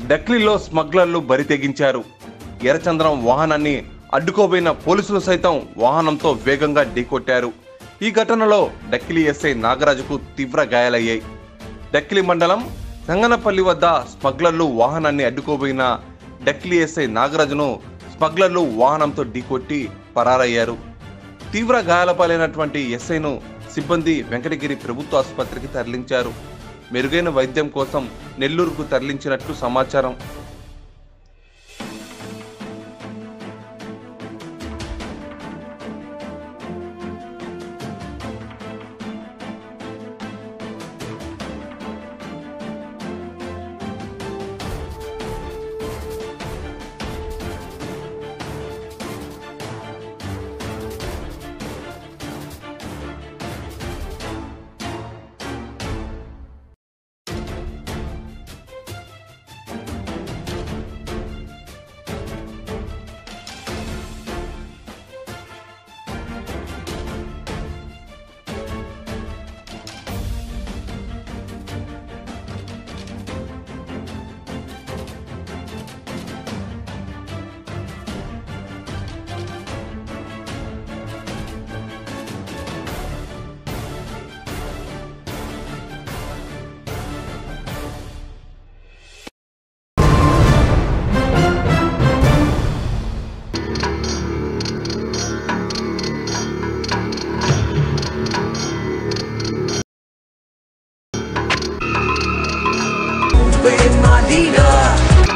డక్లీలో స్మగ్లర్లు బరి తెగించారు ఎర్రచంద్రం వాహనాన్ని అడ్డుకోబోయిన పోలీసులు సైతం వాహనంతో వేగంగా ఢీకొట్టారు ఈ ఘటనలో డక్కిలి ఎస్ఐ నాగరాజుకు తీవ్ర గాయాలయ్యాయి డక్కిలి మండలం సంగనపల్లి వద్ద స్మగ్లర్లు వాహనాన్ని అడ్డుకోబోయిన డక్కిలి ఎస్ఐ నాగరాజును స్మగ్లర్లు వాహనంతో ఢీకొట్టి పరారయ్యారు తీవ్ర గాయాల పాలైనటువంటి ఎస్ఐను సిబ్బంది వెంకటగిరి ప్రభుత్వ ఆసుపత్రికి తరలించారు మెరుగైన వైద్యం కోసం నెల్లూరుకు తరలించినట్లు సమాచారం with my leader.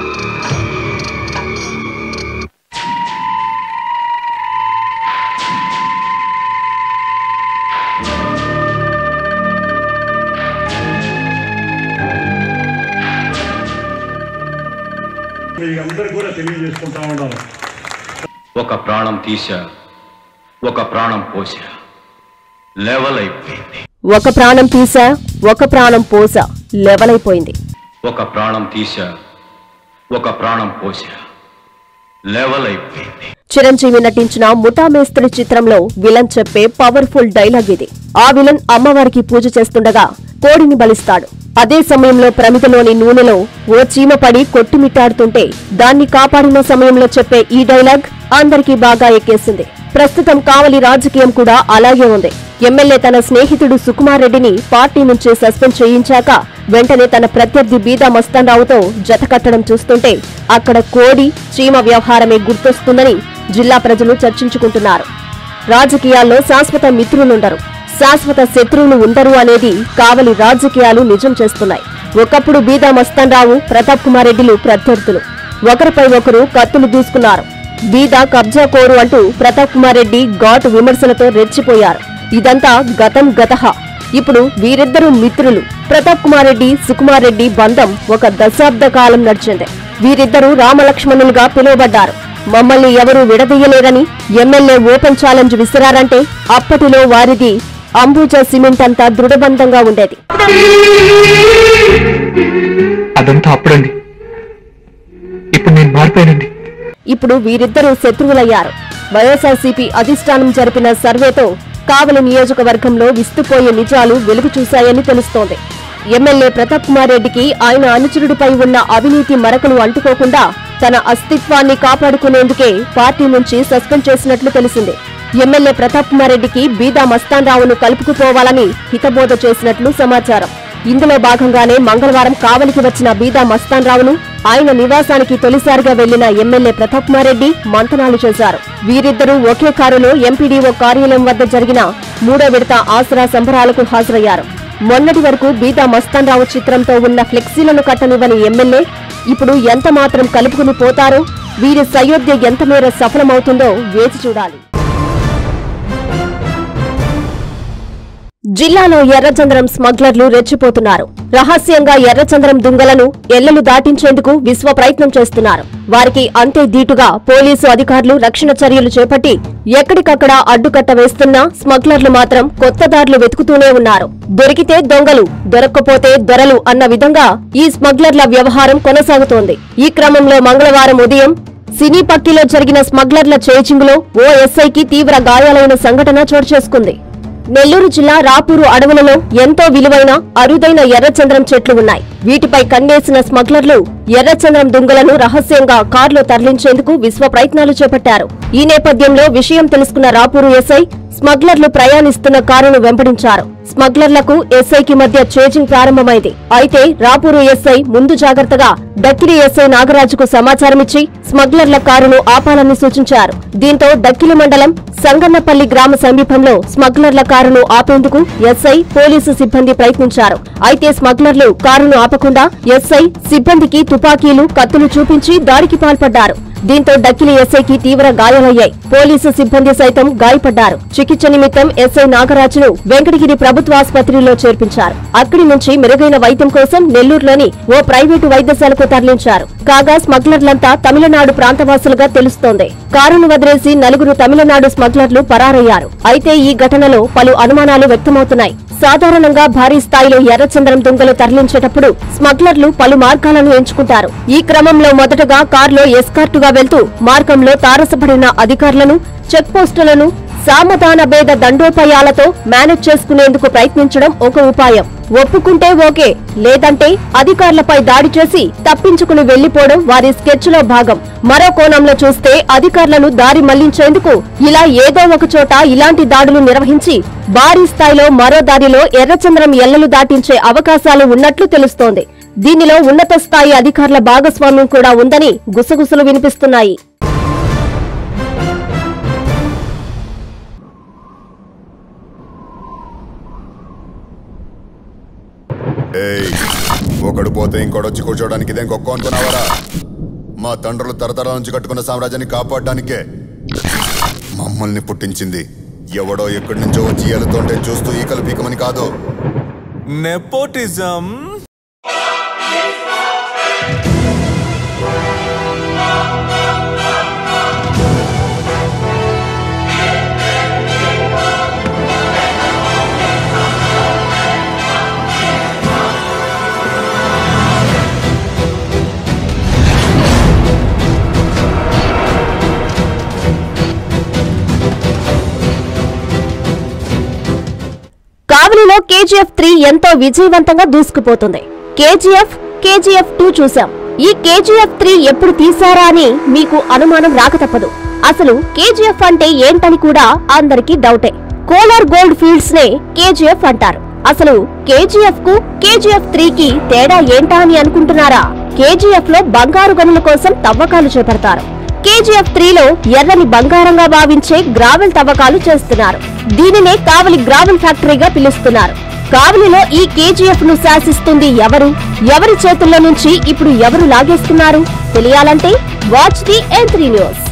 మీ అందరికి కూడా తెలియజేసుకుంటా ఉండాలి ఒక ప్రాణం తీశా ఒక ప్రాణం పోసా లెవెల్ అయిపోయింది ఒక ప్రాణం తీసా ఒక ప్రాణం పోసా లెవలైపోయింది ఒక ప్రాణం తీశా ఒక ప్రాణం పోసా లెవెల్ అయిపోయింది చిరంజీవి నటించిన ముఠా మేస్త్రి చిత్రంలో విలన్ చెప్పే పవర్ఫుల్ డైలాగ్ ఇది ఆ విలన్ అమ్మవారికి పూజ చేస్తుండగా కోడిని బలిస్తాడు అదే సమయంలో ప్రమిదలోని నూనెలో ఓ చీమ పడి కొట్టుమిట్టాడుతుంటే దాన్ని కాపాడిన సమయంలో చెప్పే ఈ డైలాగ్ అందరికీ బాగా ఎక్కేసింది ప్రస్తుతం కావలి రాజకీయం కూడా అలాగే ఉంది ఎమ్మెల్యే తన స్నేహితుడు సుకుమార్ రెడ్డిని పార్టీ నుంచి సస్పెండ్ చేయించాక వెంటనే తన ప్రత్యర్థి బీదా మస్తాన్రావుతో జతకట్టడం చూస్తుంటే అక్కడ కోడి చీమ వ్యవహారమే గుర్తొస్తుందని జిల్లా ప్రజలు చర్చించుకుంటున్నారు రాజకీయాల్లో శాశ్వత మిత్రులుండరు శాశ్వత శత్రువులు ఉండరు అనేది కావలి రాజకీయాలు నిజం చేస్తున్నాయి ఒకప్పుడు బీదా మస్తాన్రావు ప్రతాప్ కుమార్ రెడ్డిలు ప్రత్యర్థులు ఒకరిపై ఒకరు కత్తులు దూసుకున్నారు బీదా కబ్జా కోరు అంటూ ప్రతాప్ కుమార్ రెడ్డి ఘాటు విమర్శలతో రెచ్చిపోయారు ఇదంతా గతం గతహ ఇప్పుడు వీరిద్దరూ మిత్రులు ప్రతాప్ కుమార్ రెడ్డి సుకుమార్ రెడ్డి బంధం ఒక దశాబ్ద కాలం నడిచింది వీరిద్దరూ రామలక్ష్మణులుగా పిలువబడ్డారు మమ్మల్ని ఎవరూ విడదీయలేరని ఎమ్మెల్యే ఓపెన్ ఛాలెంజ్ విసిరారంటే అప్పటిలో వారిది అంబుజా సిమెంట్ అంతా దృఢబంధంగా ఉండేది అదంతా అప్పుడండి ఇప్పుడు నేను మారిపోయానండి ఇప్పుడు వీరిద్దరూ శత్రువులయ్యారు వైఎస్ఆర్సీపీ అధిష్టానం జరిపిన సర్వేతో కావలి నియోజకవర్గంలో విస్తుపోయే నిజాలు వెలుగు చూశాయని తెలుస్తోంది ఎమ్మెల్యే ప్రతాప్ కుమార్ రెడ్డికి ఆయన అనుచరుడిపై ఉన్న అవినీతి మరకలు అంటుకోకుండా తన అస్తిత్వాన్ని కాపాడుకునేందుకే పార్టీ నుంచి సస్పెండ్ చేసినట్లు తెలిసింది ఎమ్మెల్యే ప్రతాప్ కుమార్ రెడ్డికి బీదా మస్తాన్ రావును కలుపుకుపోవాలని హితబోధ చేసినట్లు సమాచారం ఇందులో భాగంగానే మంగళవారం కావలికి వచ్చిన బీదా మస్తాన్ రావును ఆయన నివాసానికి తొలిసారిగా వెళ్లిన ఎమ్మెల్యే ప్రతాప్ కుమార్ రెడ్డి మంతనాలు చేశారు వీరిద్దరూ ఒకే కారులో ఎంపీడీఓ కార్యాలయం వద్ద జరిగిన మూడో విడత ఆసరా సంబరాలకు హాజరయ్యారు మొన్నటి వరకు బీదా మస్తాన్ రావు చిత్రంతో ఉన్న ఫ్లెక్సీలను కట్టనివ్వని ఎమ్మెల్యే ఇప్పుడు ఎంత మాత్రం కలుపుకుని పోతారో వీరి సయోధ్య ఎంత మేర సఫలమవుతుందో వేచి చూడాలి జిల్లాలో ఎర్రచంద్రం స్మగ్లర్లు రెచ్చిపోతున్నారు రహస్యంగా ఎర్రచంద్రం దుంగలను ఎల్లలు దాటించేందుకు విశ్వ ప్రయత్నం చేస్తున్నారు వారికి అంతే దీటుగా పోలీసు అధికారులు రక్షణ చర్యలు చేపట్టి ఎక్కడికక్కడ అడ్డుకట్ట వేస్తున్నా స్మగ్లర్లు మాత్రం కొత్త దారులు వెతుకుతూనే ఉన్నారు దొరికితే దొంగలు దొరక్కపోతే దొరలు అన్న విధంగా ఈ స్మగ్లర్ల వ్యవహారం కొనసాగుతోంది ఈ క్రమంలో మంగళవారం ఉదయం సినీ పక్కిలో జరిగిన స్మగ్లర్ల చేజింగులో ఓ ఎస్ఐకి తీవ్ర గాయాలైన సంఘటన చోటు చేసుకుంది నెల్లూరు జిల్లా రాపూరు అడవులలో ఎంతో విలువైన అరుదైన ఎర్రచంద్రం చెట్లు ఉన్నాయి వీటిపై కన్నేసిన స్మగ్లర్లు ఎర్రచంద్రం దుంగలను రహస్యంగా కారులో తరలించేందుకు విశ్వ ప్రయత్నాలు చేపట్టారు ఈ నేపథ్యంలో విషయం తెలుసుకున్న రాపూరు ఎస్ఐ స్మగ్లర్లు ప్రయాణిస్తున్న కారును వెంబడించారు స్మగ్లర్లకు ఎస్ఐకి మధ్య చేజింగ్ ప్రారంభమైంది అయితే రాపూరు ఎస్ఐ ముందు జాగ్రత్తగా డక్కిలి ఎస్ఐ నాగరాజుకు సమాచారమిచ్చి స్మగ్లర్ల కారును ఆపాలని సూచించారు దీంతో డక్కిలి మండలం సంగన్నపల్లి గ్రామ సమీపంలో స్మగ్లర్ల కారును ఆపేందుకు ఎస్ఐ పోలీసు సిబ్బంది ప్రయత్నించారు అయితే స్మగ్లర్లు కారును ఆపకుండా ఎస్ఐ సిబ్బందికి తుపాకీలు కత్తులు చూపించి దాడికి పాల్పడ్డారు దీంతో డక్కిలి ఎస్ఐకి తీవ్ర గాయాలయ్యాయి పోలీసు సిబ్బంది సైతం గాయపడ్డారు చికిత్స నిమిత్తం ఎస్ఐ నాగరాజును వెంకటగిరి ప్రభుత్వ ఆసుపత్రిలో చేర్పించారు అక్కడి నుంచి మెరుగైన వైద్యం కోసం నెల్లూరులోని ఓ ప్రైవేటు వైద్యశాలకు తరలించారు కాగా స్మగ్లర్లంతా తమిళనాడు ప్రాంతవాసులుగా తెలుస్తోంది కారును వదిలేసి నలుగురు తమిళనాడు స్మగ్లర్లు పరారయ్యారు అయితే ఈ ఘటనలో పలు అనుమానాలు వ్యక్తమవుతున్నాయి సాధారణంగా భారీ స్థాయిలో ఎర్రచంద్రం దుంగలు తరలించేటప్పుడు స్మగ్లర్లు పలు మార్గాలను ఎంచుకుంటారు ఈ క్రమంలో మొదటగా కారులో ఎస్కార్టుగా వెళ్తూ మార్గంలో తారసపడిన అధికారులను చెక్ పోస్టులను సామధాన భేద దండోపాయాలతో మేనేజ్ చేసుకునేందుకు ప్రయత్నించడం ఒక ఉపాయం ఒప్పుకుంటే ఓకే లేదంటే అధికారులపై దాడి చేసి తప్పించుకుని వెళ్లిపోవడం వారి స్కెచ్ లో భాగం మరో కోణంలో చూస్తే అధికారులను దారి మళ్లించేందుకు ఇలా ఏదో ఒక చోట ఇలాంటి దాడులు నిర్వహించి భారీ స్థాయిలో మరో దారిలో ఎర్రచంద్రం ఎల్లలు దాటించే అవకాశాలు ఉన్నట్లు తెలుస్తోంది దీనిలో ఉన్నత స్థాయి అధికారుల భాగస్వామ్యం కూడా ఉందని గుసగుసలు వినిపిస్తున్నాయి ఏయ్ ఒకడు పోతే ఇంకోడొచ్చి కూర్చోడానికి ఇదేం గొప్ప అనుకున్నావరా మా తండ్రులు తరతరాల నుంచి కట్టుకున్న సామ్రాజ్యాన్ని కాపాడడానికే మమ్మల్ని పుట్టించింది ఎవడో ఎక్కడి నుంచో వచ్చి ఎలుతుంటే చూస్తూ ఈకలు పీకమని కాదు నెపోటిజం కావలిలో కేజీఎఫ్ త్రీ ఎంతో విజయవంతంగా దూసుకుపోతుంది కేజీఎఫ్ కేజీఎఫ్ టూ చూశాం ఈ కేజీఎఫ్ త్రీ ఎప్పుడు తీశారా అని మీకు అనుమానం రాక తప్పదు అసలు కేజీఎఫ్ అంటే ఏంటని కూడా అందరికీ డౌటే కోలార్ గోల్డ్ ఫీల్డ్స్ నే కేజీఎఫ్ అంటారు అసలు కేజీఎఫ్ కు కేజీఎఫ్ త్రీ కి తేడా ఏంటా అని అనుకుంటున్నారా కేజీఎఫ్ లో బంగారు గనుల కోసం తవ్వకాలు చేపడతారు కేజీఎఫ్ త్రీలో ఎర్రని బంగారంగా భావించే గ్రావెల్ తవ్వకాలు చేస్తున్నారు దీనినే కావలి గ్రావెల్ ఫ్యాక్టరీగా పిలుస్తున్నారు కావలిలో ఈ కేజీఎఫ్ ను శాసిస్తుంది ఎవరు ఎవరి చేతుల్లో నుంచి ఇప్పుడు ఎవరు లాగేస్తున్నారు తెలియాలంటే watch the N three news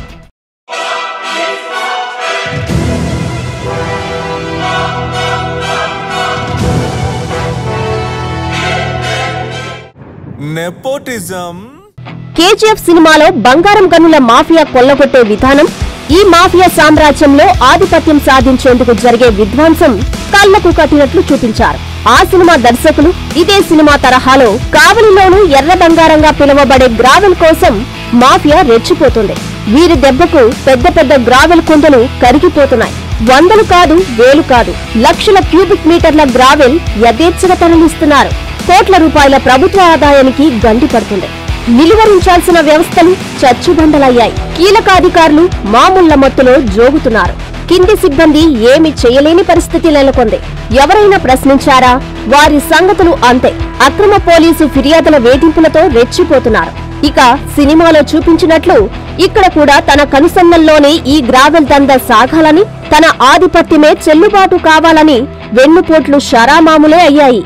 nepotism KGF సినిమాలో బంగారం గనుల మాఫియా కొల్లగొట్టే విధానం ఈ మాఫియా సామ్రాజ్యంలో ఆధిపత్యం సాధించేందుకు జరిగే విధ్వంసం కళ్లకు కట్టినట్లు చూపించారు ఆ సినిమా దర్శకులు ఇదే సినిమా తరహాలో కావలిలోనూ ఎర్ర బంగారంగా పిలువబడే గ్రావెల్ కోసం మాఫియా రెచ్చిపోతుంది వీరి దెబ్బకు పెద్ద పెద్ద గ్రావెల్ కుందలు కరిగిపోతున్నాయి వందలు కాదు వేలు కాదు లక్షల క్యూబిక్ మీటర్ల గ్రావెల్ యథేచ్ఛగా తరలిస్తున్నారు కోట్ల రూపాయల ప్రభుత్వ ఆదాయానికి గండి పడుతుంది నిలువరించాల్సిన వ్యవస్థలు చచ్చుబండలయ్యాయి కీలక అధికారులు మామూళ్ల మత్తులో జోగుతున్నారు కింది సిబ్బంది ఏమి చేయలేని పరిస్థితి నెలకొంది ఎవరైనా ప్రశ్నించారా వారి సంగతులు అంతే అక్రమ పోలీసు ఫిర్యాదుల వేధింపులతో రెచ్చిపోతున్నారు ఇక సినిమాలో చూపించినట్లు ఇక్కడ కూడా తన కనుసన్నల్లోనే ఈ గ్రావెల్ దంద సాగాలని తన ఆధిపత్యమే చెల్లుబాటు కావాలని వెన్నుపోట్లు షరామాములే అయ్యాయి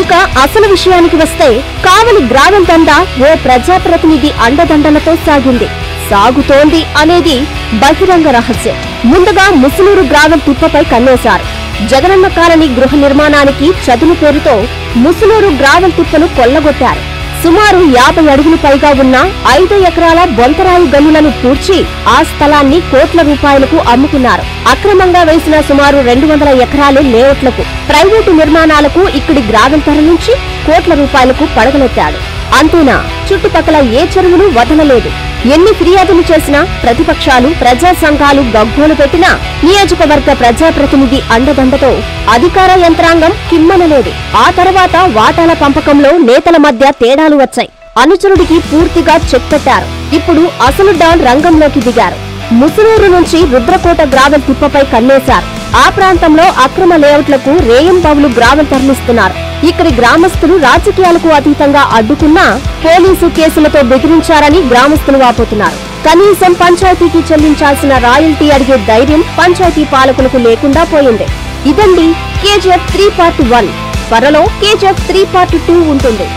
ఇక అసలు విషయానికి వస్తే కావలి గ్రామం దండ ఓ ప్రజాప్రతినిధి అండదండలతో సాగింది సాగుతోంది అనేది బహిరంగ రహస్యం ముందుగా ముసునూరు గ్రామం తిప్పపై కన్నేశారు జగనన్న కాలనీ గృహ నిర్మాణానికి చదును పేరుతో ముసునూరు గ్రామం తిప్పను కొల్లగొట్టారు సుమారు యాభై అడుగులు పైగా ఉన్న ఐదు ఎకరాల బొంతరాయి గనులను పూడ్చి ఆ స్థలాన్ని కోట్ల రూపాయలకు అమ్ముకున్నారు అక్రమంగా వేసిన సుమారు రెండు వందల ఎకరాలు లేఅవుట్లకు ప్రైవేటు నిర్మాణాలకు ఇక్కడి గ్రామం తరలించి కోట్ల రూపాయలకు పడగలెత్తాడు అంతేనా చుట్టుపక్కల ఏ చెరువులు వదలలేదు ఎన్ని ఫిర్యాదులు చేసినా ప్రతిపక్షాలు ప్రజా సంఘాలు గగ్గోలు పెట్టినా నియోజకవర్గ ప్రజాప్రతినిధి అండదండతో అధికార యంత్రాంగం కిమ్మనలేదు ఆ తర్వాత వాటాల పంపకంలో నేతల మధ్య తేడాలు వచ్చాయి అనుచరుడికి పూర్తిగా చెక్ పెట్టారు ఇప్పుడు అసలు డాన్ రంగంలోకి దిగారు ముసునూరు నుంచి రుద్రకోట గ్రావెల్ తిప్పపై కన్నేశారు ఆ ప్రాంతంలో అక్రమ లేఅవుట్లకు రేయంబావులు గ్రావెల్ తరలిస్తున్నారు ఇక్కడి గ్రామస్తులు రాజకీయాలకు అతీతంగా అడ్డుకున్నా పోలీసు కేసులతో బెదిరించారని గ్రామస్తులు వాపోతున్నారు కనీసం పంచాయతీకి చెల్లించాల్సిన రాయల్టీ అడిగే ధైర్యం పంచాయతీ పాలకులకు లేకుండా పోయింది ఇదండి కేజీఎఫ్ త్రీ పార్ట్ వన్ త్వరలో కేజీఎఫ్ త్రీ పార్ట్ టూ ఉంటుంది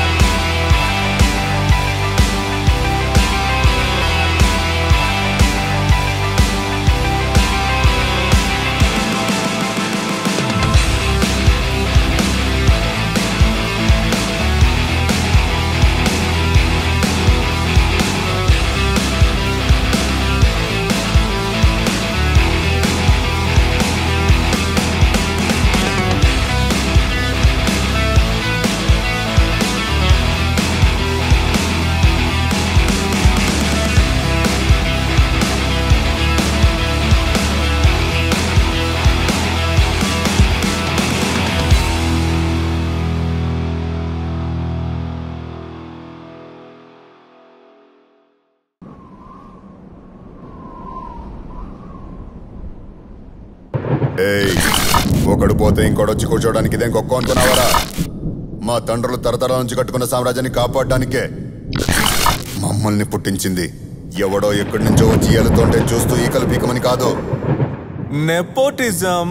ఏయ్ ఒకడు పోతే ఇంకోడొచ్చి కూర్చోడానికి ఇదేం గొప్ప అనుకున్నావరా మా తండ్రులు తరతరాల నుంచి కట్టుకున్న సామ్రాజ్యాన్ని కాపాడడానికే మమ్మల్ని పుట్టించింది ఎవడో ఎక్కడి నుంచో వచ్చి ఎలుతుంటే చూస్తూ ఈకలు పీకమని కాదు నెపోటిజం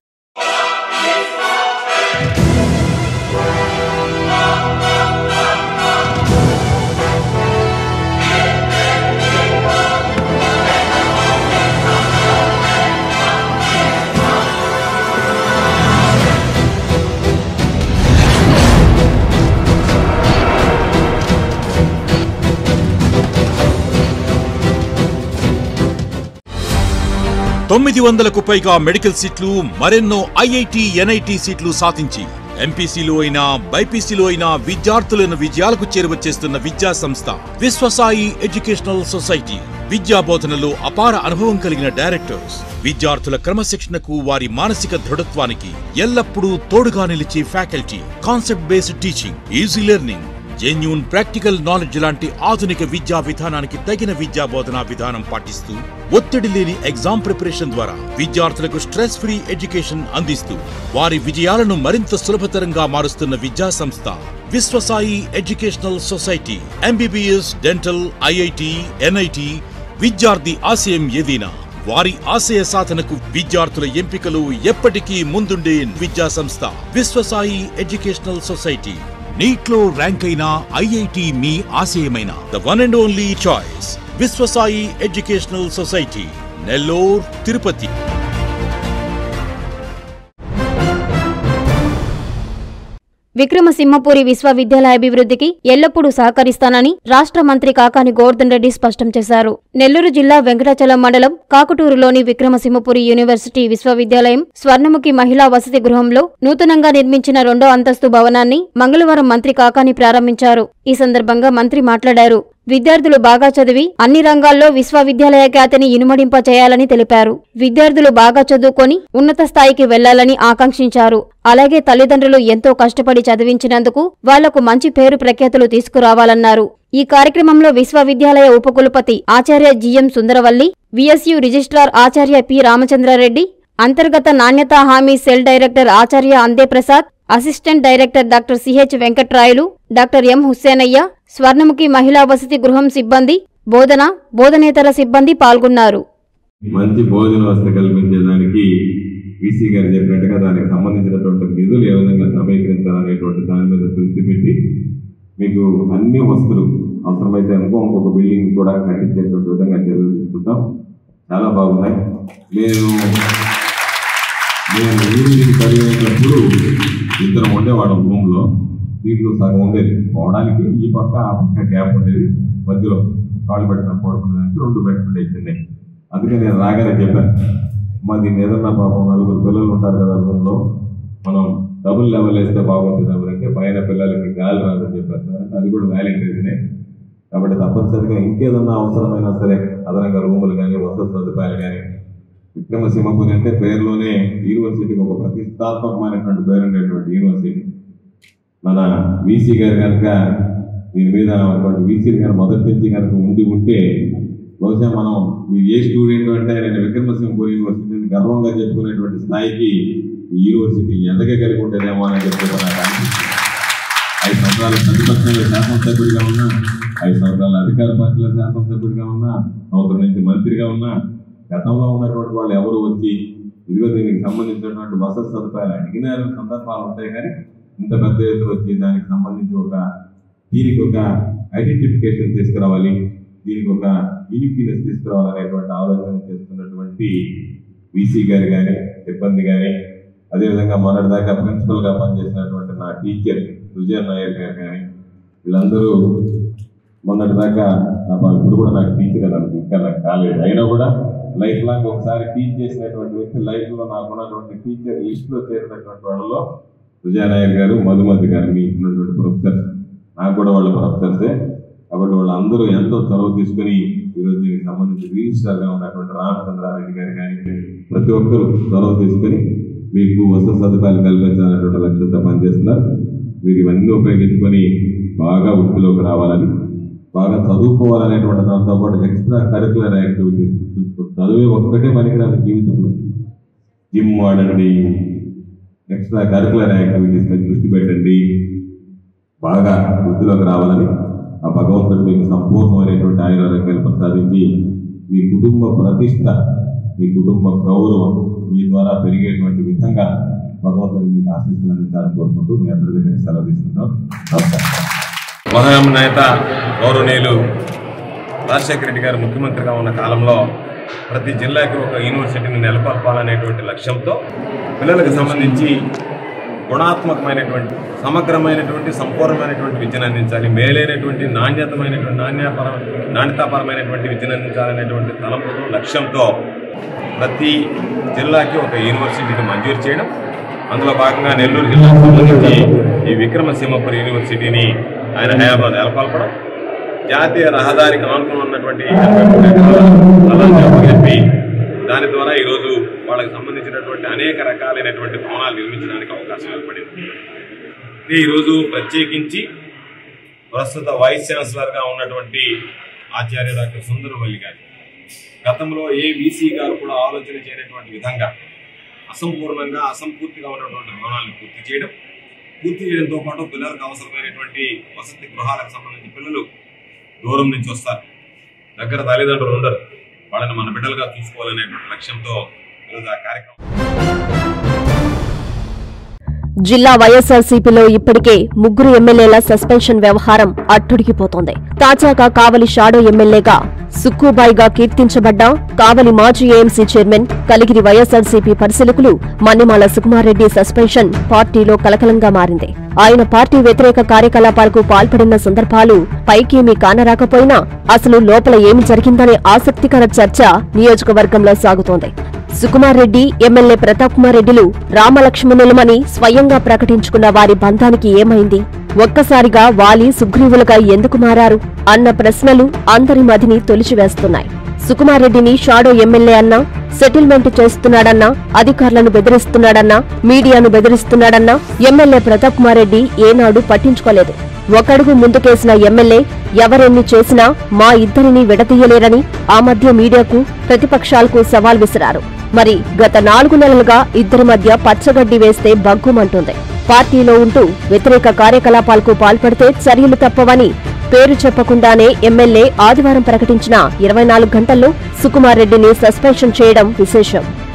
తొమ్మిది వందలకు పైగా మెడికల్ సీట్లు మరెన్నో ఐఐటి ఎన్ఐటి సీట్లు సాధించి ఎంపీసీలో అయినా బైపీసీలో అయినా విద్యార్థులను విజయాలకు చేరువచేస్తున్న విద్యా సంస్థ విశ్వసాయి ఎడ్యుకేషనల్ సొసైటీ విద్యా బోధనలో అపార అనుభవం కలిగిన డైరెక్టర్స్ విద్యార్థుల క్రమశిక్షణకు వారి మానసిక దృఢత్వానికి ఎల్లప్పుడూ తోడుగా నిలిచే faculty concept based teaching easy learning genuine practical knowledge లాంటి ఆధునిక విద్యా విధానానికి తగిన విద్యా బోధనా విధానం పాటిస్తూ ఒత్తిడి లేని ఎగ్జామ్ ప్రిపరేషన్ ద్వారా విద్యార్థులకు స్ట్రెస్ ఫ్రీ ఎడ్యుకేషన్ అందిస్తూ వారి విజయాలను మరింత సులభతరంగా మారుస్తున్న విద్యా సంస్థ Viswasai educational society MBBS dental IIT NIT విద్యార్థి ఆశయం ఏదైనా వారి ఆశయ సాధనకు విద్యార్థుల ఎంపికలు ఎప్పటికీ ముందుండే విద్యా సంస్థ విశ్వసాయి ఎడ్యుకేషనల్ సొసైటీ నీట్లో ర్యాంక్ అయిన ఐఐటి మీ ఆశయమైన the one and only choice Viswasai educational society Nellore Tirupati Vikrama Simhapuri విశ్వవిద్యాలయ అభివృద్ధికి ఎల్లప్పుడూ సహకరిస్తానని రాష్ట్ర మంత్రి కాకాని గోవర్ధన్ రెడ్డి స్పష్టం చేశారు నెల్లూరు జిల్లా వెంకటాచలం మండలం కాకుటూరులోని విక్రమసింహపురి యూనివర్సిటీ విశ్వవిద్యాలయం స్వర్ణముఖి మహిళా వసతి గృహంలో నూతనంగా నిర్మించిన రెండో అంతస్తు భవనాన్ని మంగళవారం మంత్రి కాకాని ప్రారంభించారు ఈ సందర్భంగా మంత్రి మాట్లాడారు విద్యార్థులు బాగా చదివి అన్ని రంగాల్లో విశ్వవిద్యాలయ ఖ్యాతిని ఇనుమడింప చేయాలని తెలిపారు విద్యార్థులు బాగా చదువుకొని ఉన్నత స్థాయికి వెళ్లాలని ఆకాంక్షించారు అలాగే తల్లిదండ్రులు ఎంతో కష్టపడి చదివించినందుకు వాళ్లకు మంచి పేరు ప్రఖ్యాతులు తీసుకురావాలన్నారు ఈ కార్యక్రమంలో విశ్వవిద్యాలయ ఉపకులపతి ఆచార్య జిఎం సుందరవల్లి విఎస్యు రిజిస్ట్రార్ ఆచార్య పి రామచంద్రారెడ్డి అంతర్గత నాణ్యతా హామీ సెల్ డైరెక్టర్ ఆచార్య Ande Prasad assistant director doctor CH Venkatrayalu doctor M Hussenaiah Swarnamukhi మహిళా వసతి గృహం సిబ్బంది బోధన బోధనేతర సిబ్బంది పాల్గొన్నారు మంచి భోజన వసతి కల్పించేదానికి వీసీ గారు చెప్పినట్టుగా దానికి సంబంధించినటువంటి నిధులు ఏ విధంగా సమీకరించాలనేటువంటి దాని మీద దృష్టి పెట్టి మీకు అన్ని వస్తువులు అవసరమైతే అనుకో ఇంకొక బిల్డింగ్ కూడా కట్టించేటువంటి విధంగా చర్యలు తీసుకుంటాం చాలా బాగున్నాయి నేను నేను ఊరికి చదివేటప్పుడు ఇద్దరం ఉండేవాళ్ళం రూమ్లో దీంట్లో సగం ఉండేది పోవడానికి ఈ పక్క ఆ పక్క గ్యాప్ ఉండేది మధ్యలో కాళ్ళు పెట్టిన పడుకునేదానికి రెండు పెట్టుకుంటే చిన్నవి అందుకే నేను రాగానే చెప్పాను మా దీన్ని ఏదన్నా పాపం నలుగురు పిల్లలు ఉంటారు కదా రూమ్లో మనం డబుల్ లెవెల్ వేస్తే బాగుంటుంది ఎవరంటే పైన పిల్లలకి గాలి రాదని చెప్పారు సార్ అది కూడా వ్యాలిడ్ రీజనే కాబట్టి తప్పనిసరిగా ఇంకేదన్నా అవసరమైనా సరే అదనంగా రూములు కానీ వసతి సదుపాయాలు కానీ విక్రమసింహపురి అంటే పేరులోనే యూనివర్సిటీకి ఒక ప్రతిష్టాత్మకమైనటువంటి పేరు ఉండేటువంటి యూనివర్సిటీ మన వీసీ గారు కనుక దీని మీద అటువంటి వీసీ గారు మొదటి నుంచి కనుక ఉండి ఉంటే బహుశా మనం మీరు ఏ స్టూడెంట్ అంటే నేను విక్రమసింహపురి యూనివర్సిటీని గర్వంగా చెప్పుకునేటువంటి స్థాయికి ఈ యూనివర్సిటీ ఎదగగలిగి ఉండేదేమో అని చెప్పి నాకు అనిపిస్తుంది ఐదు సంవత్సరాలు ప్రతిపక్షంలో శాసనసభ్యుడిగా ఉన్నా ఐదు సంవత్సరాలు అధికార పార్టీలో శాసనసభ్యుడిగా ఉన్నా సంవత్సరం నుంచి మంత్రిగా ఉన్నా గతంలో ఉన్నటువంటి వాళ్ళు ఎవరు వచ్చి ఇదిగో దీనికి సంబంధించినటువంటి వసతి సదుపాయాలు అడిగిన సందర్భాలు ఉంటాయి కానీ ఇంత పెద్ద ఎత్తున వచ్చి దానికి సంబంధించి ఒక దీనికి ఒక ఐడెంటిఫికేషన్ తీసుకురావాలి దీనికి ఒక యూనిక్నెస్ తీసుకురావాలనేటువంటి ఆలోచన చేస్తున్నటువంటి వీసీ గారు కానీ సిబ్బంది కానీ అదేవిధంగా మొన్నటిదాకా ప్రిన్సిపల్గా పనిచేసినటువంటి నా టీచర్ సుజయ్ నాయర్ గారు కానీ వీళ్ళందరూ మొన్నటిదాకా నా పా- ఇప్పుడు కూడా నాకు టీచర్ అని అనుకో, ఇంకా నాకు కాలేదు అయినా కూడా లైఫ్ లాంగ్ ఒకసారి టీచ్ చేసినటువంటి వ్యక్తి లైఫ్లో నాకు ఉన్నటువంటి టీచర్ లిస్ట్లో చేరినటువంటి వాళ్ళలో సుజయ్ నాయర్ గారు మధుమతి గారు మీ ఉన్నటువంటి ప్రొఫెసర్ నాకు కూడా వాళ్ళ ప్రొఫెసర్సే కాబట్టి వాళ్ళందరూ ఎంతో చొరవ తీసుకుని ఈరోజు దీనికి సంబంధించి రిజిస్టర్గా ఉన్నటువంటి రామచంద్రారెడ్డి గారు కానీ ప్రతి ఒక్కరూ చొరవ తీసుకుని మీకు వసతి సదుపాయాలు కల్పించాలనేటువంటి లక్ష్యంతో పనిచేస్తున్నారు మీరు ఇవన్నీ ఉపయోగించుకొని బాగా వృత్తిలోకి రావాలని బాగా చదువుకోవాలనేటువంటి దాంతో పాటు ఎక్స్ట్రా కరికులర్ యాక్టివిటీస్ చదువే ఒక్కటే పనికిరాదు జీవితంలో జిమ్ ఆడండి ఎక్స్ట్రా కరికులర్ యాక్టివిటీస్ మీద దృష్టి పెట్టండి బాగా వృద్ధిలోకి రావాలని ఆ భగవంతుడు మీకు సంపూర్ణమైనటువంటి ఆయురారోగ్యాలు ప్రసాదించి మీ కుటుంబ ప్రతిష్ట మీ కుటుంబ గౌరవం మీ ద్వారా పెరిగేటువంటి విధంగా భగవంతుడు మీకు ఆశీస్సులు అందించాలని కోరుకుంటూ మీ అందరి దగ్గర సెలవు తీసుకుంటాం నమస్కారం మహాయం నేత గౌరవనీయులు రాజశేఖర రెడ్డి గారు ముఖ్యమంత్రిగా ఉన్న కాలంలో ప్రతి జిల్లాకి ఒక యూనివర్సిటీని నెలకొల్పాలనేటువంటి లక్ష్యంతో పిల్లలకు సంబంధించి గుణాత్మకమైనటువంటి సమగ్రమైనటువంటి సంపూర్ణమైనటువంటి విద్యను అందించాలి మేలైనటువంటి నాణ్యతమైనటువంటి నాణ్యపర నాణ్యతాపరమైనటువంటి విద్యను అందించాలనేటువంటి తలంపుతో లక్ష్యంతో ప్రతి జిల్లాకి ఒక యూనివర్సిటీని మంజూరు చేయడం అందులో భాగంగా నెల్లూరు జిల్లాకు సంబంధించి ఈ విక్రమసింహపురి యూనివర్సిటీని ఆయన హయాంలో నెలకొల్పడం జాతీయ రహదారికి ఆనుకుని ఉన్నటువంటి ఎనభై మూడు ఎకరాల స్థలాన్ని అప్పగింపి దాని ద్వారా ఈరోజు వాళ్ళకి సంబంధించినటువంటి అనేక రకాలైనటువంటి భవనాలు నిర్మించడానికి అవకాశం ఏర్పడింది ఇది ఈరోజు ప్రత్యేకించి ప్రస్తుత వైస్ ఛాన్సలర్ గా ఉన్నటువంటి ఆచార్య డాక్టర్ సుందరవల్లి గారు గతంలో ఏ వీసీ గారు కూడా ఆలోచన చేయనటువంటి విధంగా అసంపూర్ణంగా అసంపూర్తిగా ఉన్నటువంటి భవనాలను పూర్తి చేయడం పూర్తి చేయడంతో పాటు పిల్లలకు అవసరమైనటువంటి వసతి గృహాలకు సంబంధించి పిల్లలు దూరం నుంచి వస్తారు దగ్గర తల్లిదండ్రులు ఉండరు వాళ్ళని మన బిడ్డలుగా చూసుకోవాలనేటువంటి లక్ష్యంతో ఈరోజు ఆ కార్యక్రమం జిల్లా వైఎస్ఆర్సీపీలో ఇప్పటికే ముగ్గురు ఎమ్మెల్యేల సస్పెన్షన్ వ్యవహారం అట్టుడికిపోతోంది తాజాగా కావలి షాడో ఎమ్మెల్యేగా సుక్కుబాయిగా కీర్తించబడ్డ కావలి మాజీ ఏఎంసీ చైర్మన్ కలిగిరి వైఎస్ఆర్సీపీ పరిశీలకులు మన్నిమాల సుకుమారెడ్డి సస్పెన్షన్ పార్టీలో కలకలంగా మారింది ఆయన పార్టీ వ్యతిరేక కార్యకలాపాలకు పాల్పడిన సందర్భాలు పైకేమీ కానరాకపోయినా అసలు లోపల ఏమి జరిగిందనే ఆసక్తికర చర్చ నియోజకవర్గంలో సాగుతోంది సుకుమార్ రెడ్డి ఎమ్మెల్యే ప్రతాప్ కుమార్ రెడ్డిలు రామలక్ష్మణులమని స్వయంగా ప్రకటించుకున్న వారి బంధానికి ఏమైంది ఒక్కసారిగా వాలి సుగ్రీవులుగా ఎందుకు మారారు అన్న ప్రశ్నలు అందరి మదిని తొలిచివేస్తున్నాయి సుకుమార్ రెడ్డిని షాడో ఎమ్మెల్యే అన్నా సెటిల్మెంట్ చేస్తున్నాడన్నా అధికారులను బెదిరిస్తున్నాడన్నా మీడియాను బెదిరిస్తున్నాడన్నా ఎమ్మెల్యే ప్రతాప్ కుమార్ రెడ్డి ఏనాడు పట్టించుకోలేదు ఒకడుగు ముందుకేసిన ఎమ్మెల్యే ఎవరెన్ని చేసినా మా ఇద్దరిని విడదీయలేరని ఆ మధ్య మీడియాకు ప్రతిపక్షాలకు సవాల్ విసిరారు మరి గత నాలుగు నెలలుగా ఇద్దరి మధ్య పచ్చగడ్డి వేస్తే బగ్గుమంటుంది పార్టీలో ఉంటూ వ్యతిరేక కార్యకలాపాలకు పాల్పడితే చర్యలు తప్పవని పేరు చెప్పకుండానే ఎమ్మెల్యే ఆదివారం ప్రకటించిన ఇరవై నాలుగు గంటల్లో సుకుమార్ రెడ్డిని సస్పెన్షన్ చేయడం విశేషం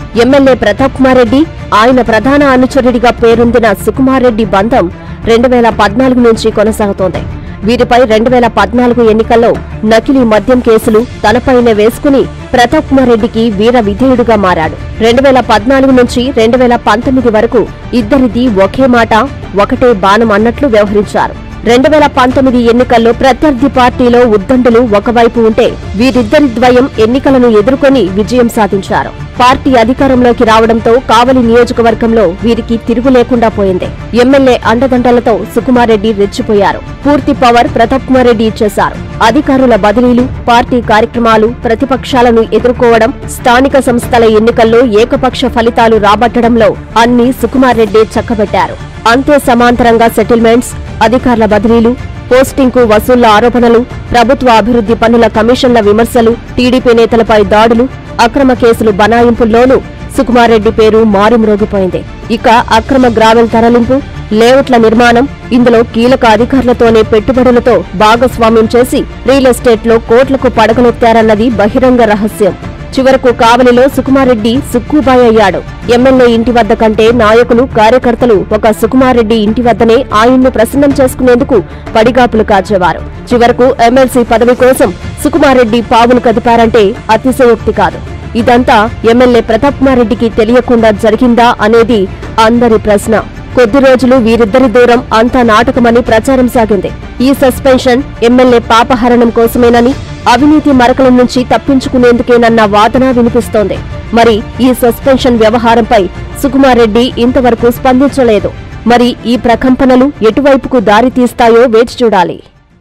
ఎమ్మెల్యే ప్రతాప్ కుమార్ రెడ్డి ఆయన ప్రధాన అనుచరుడిగా పేరొందిన సుకుమార్ రెడ్డి బంధం రెండు వేల పద్నాలుగు నుంచి కొనసాగుతోంది వీరిపై రెండు వేల పద్నాలుగు ఎన్నికల్లో నకిలీ మద్యం కేసులు తనపైనే వేసుకుని ప్రతాప్ కుమార్ రెడ్డికి వీర విధేయుడుగా మారాడు రెండు వేల పద్నాలుగు నుంచి రెండు వేల పంతొమ్మిది వరకు ఇద్దరిది ఒకే మాట ఒకటే బాణం అన్నట్లు వ్యవహరించారు రెండు వేల పంతొమ్మిది ఎన్నికల్లో ప్రత్యర్థి పార్టీలో ఉద్దండులు ఒకవైపు ఉంటే వీరిద్దరి ద్వయం ఎన్నికలను ఎదుర్కొని విజయం సాధించారు పార్టీ అధికారంలోకి రావడంతో కావలి నియోజకవర్గంలో వీరికి తిరుగు లేకుండా పోయింది ఎమ్మెల్యే అండదండలతో సుకుమారెడ్డి రెచ్చిపోయారు పూర్తి పవర్ ప్రతాప్ కుమార్ రెడ్డి ఇచ్చేశారు అధికారుల బదిలీలు పార్టీ కార్యక్రమాలు ప్రతిపక్షాలను ఎదుర్కోవడం స్థానిక సంస్థల ఎన్నికల్లో ఏకపక్ష ఫలితాలు రాబట్టడంలో అన్ని సుకుమార్ రెడ్డి చక్కబెట్టారు అంతే సమాంతరంగా సెటిల్మెంట్స్ అధికారుల బదిలీలు పోస్టింగ్ కు వసూళ్ల ఆరోపణలు ప్రభుత్వ అభివృద్ధి పనుల కమిషన్ల విమర్శలు టీడీపీ నేతలపై దాడులు అక్రమ కేసులు బనాయింపుల్లోనూ సుకుమారెడ్డి పేరు మారుమ్రోగిపోయింది ఇక అక్రమ గ్రావెల్ తరలింపు లేఅవుట్ల నిర్మాణం ఇందులో కీలక అధికారులతోనే పెట్టుబడులతో భాగస్వామ్యం చేసి రియల్ ఎస్టేట్ లో కోట్లకు పడగలెత్తారన్నది బహిరంగ రహస్యం చివరకు కావలిలో సుకుమారెడ్డి సుక్కుబాయ్ అయ్యాడు ఎమ్మెల్యే ఇంటి వద్ద కంటే నాయకులు కార్యకర్తలు ఒక సుకుమారెడ్డి ఇంటి వద్దనే ఆయన్ను ప్రసన్నం చేసుకునేందుకు పడిగాపులు కాచేవారు చివరకు ఎమ్మెల్సీ పదవి కోసం సుకుమారెడ్డి పావులు కదిపారంటే అతిశయోక్తి కాదు ఇదంతా ఎమ్మెల్యే ప్రతాప్ కుమార్ రెడ్డికి తెలియకుండా జరిగిందా అనేది అందరి ప్రశ్న కొద్ది రోజులు వీరిద్దరి దూరం అంతా నాటకమని ప్రచారం సాగింది ఈ సస్పెన్షన్ ఎమ్మెల్యే పాపహరణం కోసమేనని అవినీతి మరకల నుంచి తప్పించుకునేందుకేనన్న వాదన వినిపిస్తోంది మరి ఈ సస్పెన్షన్ వ్యవహారంపై సుకుమార్ రెడ్డి ఇంతవరకు స్పందించలేదు మరి ఈ ప్రకంపనలు ఎటువైపుకు దారి తీస్తాయో వేచి చూడాలి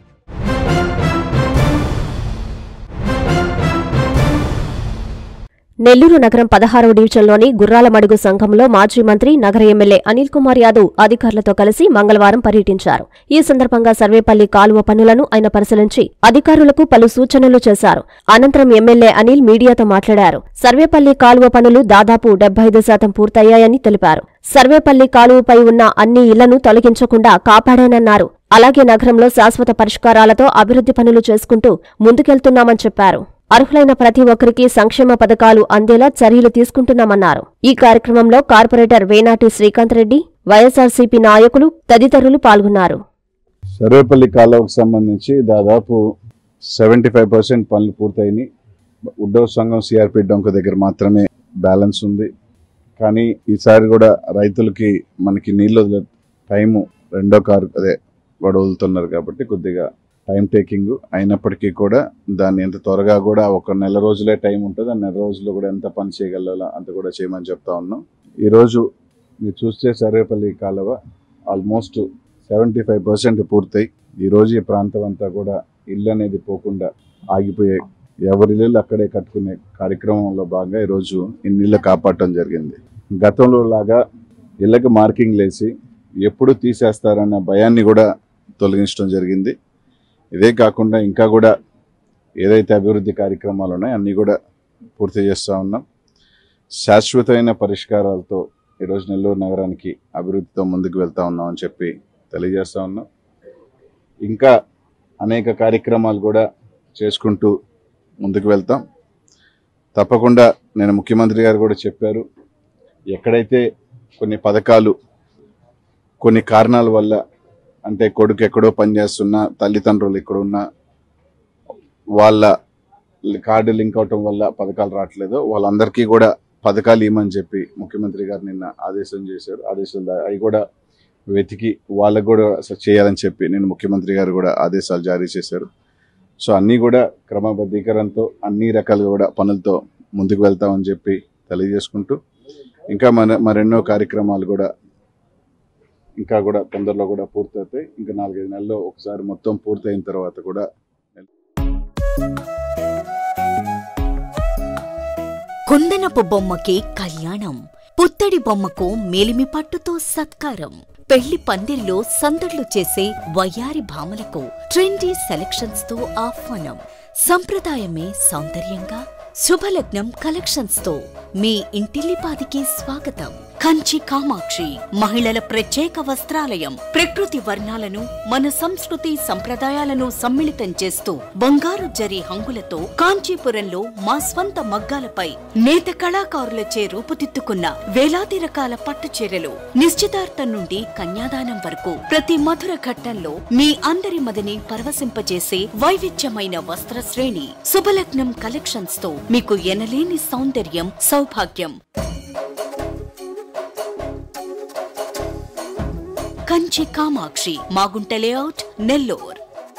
నెల్లూరు నగరం పదహారవ డివిజన్లోని గుర్రాలమడుగు సంఘంలో మాజీ మంత్రి నగర ఎమ్మెల్యే అనిల్ కుమార్ యాదవ్ అధికారులతో కలిసి మంగళవారం పర్యటించారు ఈ సందర్భంగా సర్వేపల్లి కాలువ పనులను ఆయన పరిశీలించి అధికారులకు పలు సూచనలు చేశారు అనంతరం ఎమ్మెల్యే అనిల్ మీడియాతో మాట్లాడారు సర్వేపల్లి కాలువ పనులు దాదాపు డెబ్బై ఐదు శాతం పూర్తయ్యాయని తెలిపారు సర్వేపల్లి కాలువపై ఉన్న అన్ని ఇళ్లను తొలగించకుండా కాపాడానన్నారు అలాగే నగరంలో శాశ్వత పరిష్కారాలతో అభివృద్ధి పనులు చేసుకుంటూ ముందుకెళ్తున్నామని చెప్పారు అర్హులైన ప్రతి ఒక్కరికి సంక్షేమ పథకాలు అందేలా చర్యలు తీసుకుంటున్నామన్నారు ఈ కార్యక్రమంలో కార్పొరేటర్ వేనాటి శ్రీకాంత్ రెడ్డి వైఎస్ఆర్సీపీ నాయకులు తదితరులు పాల్గొన్నారు సర్వేపల్లి కాలువకు సంబంధించి దాదాపు సెవెంటీ ఫైవ్ పర్సెంట్ పనులు పూర్తయినాయి ఉడ్డవ సంఘం సిఆర్పి డొంక దగ్గర మాత్రమే బ్యాలెన్స్ ఉంది కానీ ఈసారి కూడా రైతులకి మనకి నీళ్ళు వదిలే టైము రెండో కారు అదే కూడా వదులుతున్నారు కాబట్టి కొద్దిగా టైం టేకింగ్ అయినప్పటికీ కూడా దాన్ని ఎంత త్వరగా కూడా ఒక నెల రోజులే టైం ఉంటుంది ఆ నెల రోజుల్లో కూడా ఎంత పని చేయగలలో అంత కూడా చేయమని చెప్తా ఉన్నాం ఈరోజు మీరు చూస్తే సర్వేపల్లి కాలువ ఆల్మోస్ట్ సెవెంటీ ఫైవ్ పర్సెంట్ పూర్తయి ఈరోజు ఈ ప్రాంతం అంతా కూడా ఇల్లు అనేది పోకుండా ఆగిపోయాయి ఎవరి ఇల్లు అక్కడే కట్టుకునే కార్యక్రమంలో భాగంగా ఈరోజు ఇన్ని ఇళ్ళు కాపాడటం జరిగింది గతంలో లాగా ఇళ్ళకి మార్కింగ్ లేసి ఎప్పుడు తీసేస్తారన్న భయాన్ని కూడా తొలగించడం జరిగింది ఇదే కాకుండా ఇంకా కూడా ఏదైతే అభివృద్ధి కార్యక్రమాలు ఉన్నాయో అన్నీ కూడా పూర్తి చేస్తూ ఉన్నాం శాశ్వతమైన పరిష్కారాలతో ఈరోజు నెల్లూరు నగరానికి అభివృద్ధితో ముందుకు వెళ్తా ఉన్నాం అని చెప్పి తెలియజేస్తా ఉన్నాం ఇంకా అనేక కార్యక్రమాలు కూడా చేసుకుంటూ ముందుకు వెళ్తాం తప్పకుండా నేను ముఖ్యమంత్రి గారు కూడా చెప్పారు ఎక్కడైతే కొన్ని పథకాలు కొన్ని కారణాల వల్ల అంటే కొడుకు ఎక్కడో పనిచేస్తున్నా తల్లిదండ్రులు ఎక్కడున్నా వాళ్ళ కార్డు లింక్ అవటం వల్ల పథకాలు రావట్లేదు వాళ్ళందరికీ కూడా పథకాలు ఇవ్వమని చెప్పి ముఖ్యమంత్రి గారు నిన్న ఆదేశం చేశారు ఆదేశం దా- అవి కూడా వెతికి వాళ్ళకు కూడా అసలు చేయాలని చెప్పి నేను ముఖ్యమంత్రి గారు కూడా ఆదేశాలు జారీ చేశారు సో అన్నీ కూడా క్రమబద్ధీకరణతో అన్ని రకాలుగా కూడా పనులతో ముందుకు వెళ్తామని చెప్పి తెలియజేసుకుంటూ ఇంకా మన మరెన్నో కార్యక్రమాలు కూడా ఇంకా కూడా తొందరలో కూడా పూర్తవుతాయి ఇంకా నాలుగైదు నెలల్లో ఒకసారి మొత్తం పూర్తయిన తర్వాత కూడా కుందనపు బొమ్మకి కళ్యాణం పుత్తడి బొమ్మకు మేలిమి పట్టుతో సత్కారం పెళ్లి పందిరిలో సందడ్లు చేసే వయ్యారి భామలకు ట్రెండీ సెలక్షన్స్ తో ఆహ్వానం సంప్రదాయమే సౌందర్యంగా శుభలగ్నం కలెక్షన్స్ తో మీ ఇంటిల్లిపాదికి స్వాగతం కంచి కామాక్షి మహిళల ప్రత్యేక వస్త్రాలయం ప్రకృతి వర్ణాలను మన సంస్కృతి సంప్రదాయాలను సమ్మిళితం చేస్తూ బంగారు జరి హంగులతో కాంచీపురంలో మా స్వంత మగ్గాలపై నేత కళాకారులచే రూపుదిద్దుకున్న వేలాది రకాల పట్టు చీరలు నిశ్చితార్థం నుండి కన్యాదానం వరకు ప్రతి మధుర ఘట్టంలో మీ అందరి మదిని పరవశింపజేసే వైవిధ్యమైన వస్త్ర శ్రేణి శుభలగ్నం కలెక్షన్స్ తో మీకు ఎనలేని సౌందర్యం సౌభాగ్యం కంచి కామాక్షి మాగుంట లేఅవుట్ నెల్లూర్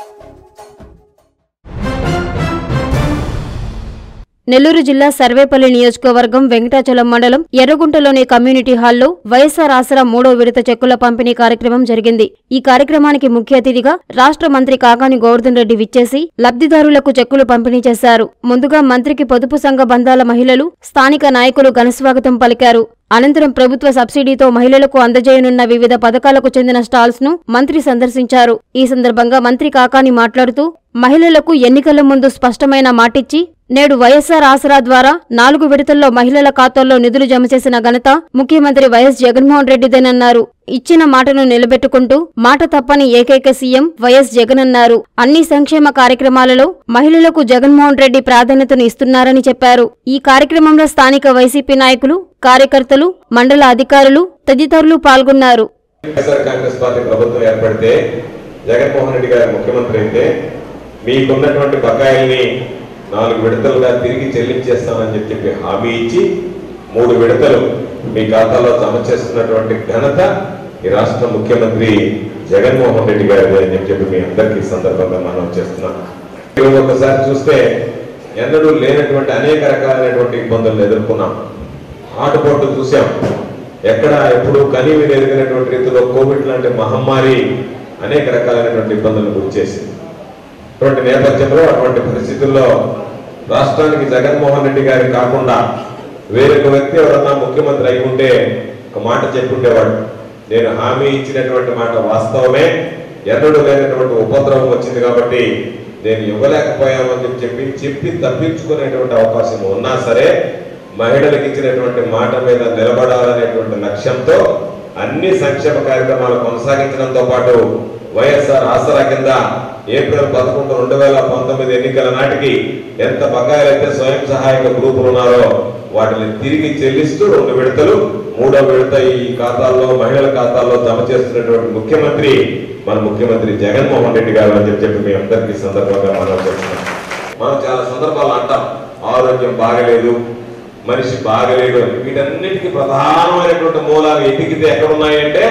నెల్లూరు జిల్లా సర్వేపల్లి నియోజకవర్గం వెంకటాచలం మండలం ఎర్రగుంటలోని కమ్యూనిటీ హాల్లో వైఎస్సార్ ఆసరా మూడో విడత చెక్కుల పంపిణీ కార్యక్రమం జరిగింది ఈ కార్యక్రమానికి ముఖ్య అతిథిగా రాష్ట్ర మంత్రి కాకాని గోవర్ధన్ రెడ్డి విచ్చేసి లబ్ధిదారులకు చెక్కులు పంపిణీ చేశారు ముందుగా మంత్రికి పొదుపు సంఘ బంధాల మహిళలు స్థానిక నాయకులు ఘనస్వాగతం పలికారు అనంతరం ప్రభుత్వ సబ్సిడీతో మహిళలకు అందజేయనున్న వివిధ పథకాలకు చెందిన స్టాల్స్ ను మంత్రి సందర్శించారు ఈ సందర్భంగా మంత్రి కాకాని మాట్లాడుతూ మహిళలకు ఎన్నికల ముందు స్పష్టమైన మాటిచ్చి నేడు వైఎస్సార్ ఆసరా ద్వారా నాలుగు విడతల్లో మహిళల ఖాతాల్లో నిధులు జమ చేసిన ఘనత ముఖ్యమంత్రి వైఎస్ జగన్మోహన్ రెడ్డిదేనన్నారు ఇచ్చిన మాటను నిలబెట్టుకుంటూ మాట తప్పని ఏకైక సీఎం వైఎస్ జగన్ అన్నారు అన్ని సంక్షేమ కార్యక్రమాలలో మహిళలకు జగన్మోహన్ రెడ్డి ప్రాధాన్యతను ఇస్తున్నారని చెప్పారు ఈ కార్యక్రమంలో స్థానిక వైసీపీ నాయకులు కార్యకర్తలు మండల అధికారులు తదితరులు పాల్గొన్నారు వైఎస్ఆర్ కాంగ్రెస్ పార్టీ ప్రభుత్వం ఏర్పడితే జగన్మోహన్ రెడ్డి గారు ముఖ్యమంత్రి అయితే మీకున్నటువంటి బకాయిల్ని నాలుగు విడతలుగా తిరిగి చెల్లించేస్తామని చెప్పి చెప్పి హామీ ఇచ్చి మూడు విడతలు మీ ఖాతాలో జమ చేస్తున్నటువంటి ఘనత ఈ రాష్ట్ర ముఖ్యమంత్రి జగన్మోహన్ రెడ్డి గారిది అని చెప్పి చెప్పి మీ అందరికీ ఈ సందర్భంగా మనం చేస్తున్నాం ఈరోజు ఒకసారి చూస్తే ఎన్నడూ లేనటువంటి అనేక రకాలైనటువంటి ఇబ్బందులు ఎదుర్కొన్నాం ఆటుపోట్లు చూసాం ఎక్కడ ఎప్పుడు కనీ మీద ఎదిగినటువంటి రీతిలో కోవిడ్ లాంటి మహమ్మారి అనేక రకాలైనటువంటి ఇబ్బందులను గురి చేసింది అటువంటి నేపథ్యంలో అటువంటి పరిస్థితుల్లో రాష్ట్రానికి జగన్మోహన్ రెడ్డి గారి కాకుండా వేరొక వ్యక్తి ఎవరన్నా ముఖ్యమంత్రి అయి ఉంటే ఒక మాట చెప్పుండేవాడు నేను హామీ ఇచ్చినటువంటి మాట వాస్తవమే ఎన్నడూ లేనటువంటి ఉపద్రవం వచ్చింది కాబట్టి నేను ఇవ్వలేకపోయామని చెప్పి చెప్పి చెప్పి తప్పించుకునేటువంటి అవకాశం ఉన్నా సరే మహిళలకు ఇచ్చినటువంటి మాట మీద నిలబడాలనేటువంటి లక్ష్యంతో అన్ని సంక్షేమ కార్యక్రమాలు కొనసాగించడంతో పాటు వైఎస్ఆర్ ఆసరా కింద ఏప్రిల్ పదకొండు రెండు వేల పంతొమ్మిది ఎన్నికల నాటికి ఎంత బకాయిలైతే స్వయం సహాయక గ్రూపులు ఉన్నారో వాటిని తిరిగి చెల్లిస్తూ రెండు విడతలు మూడో విడత ఈ ఖాతాల్లో మహిళల ఖాతాల్లో జమ చేస్తున్నటువంటి ముఖ్యమంత్రి మన ముఖ్యమంత్రి జగన్మోహన్ రెడ్డి గారు అని చెప్పి చెప్పి మీ అందరికీ ఈ సందర్భంగా మనం చెప్తున్నాం మనం చాలా సందర్భాలు అంటాం ఆరోగ్యం బాగలేదు మనిషి బాగలేడు అని వీటన్నిటికీ ప్రధానమైనటువంటి మూలాలు ఎతికితే ఎక్కడున్నాయంటే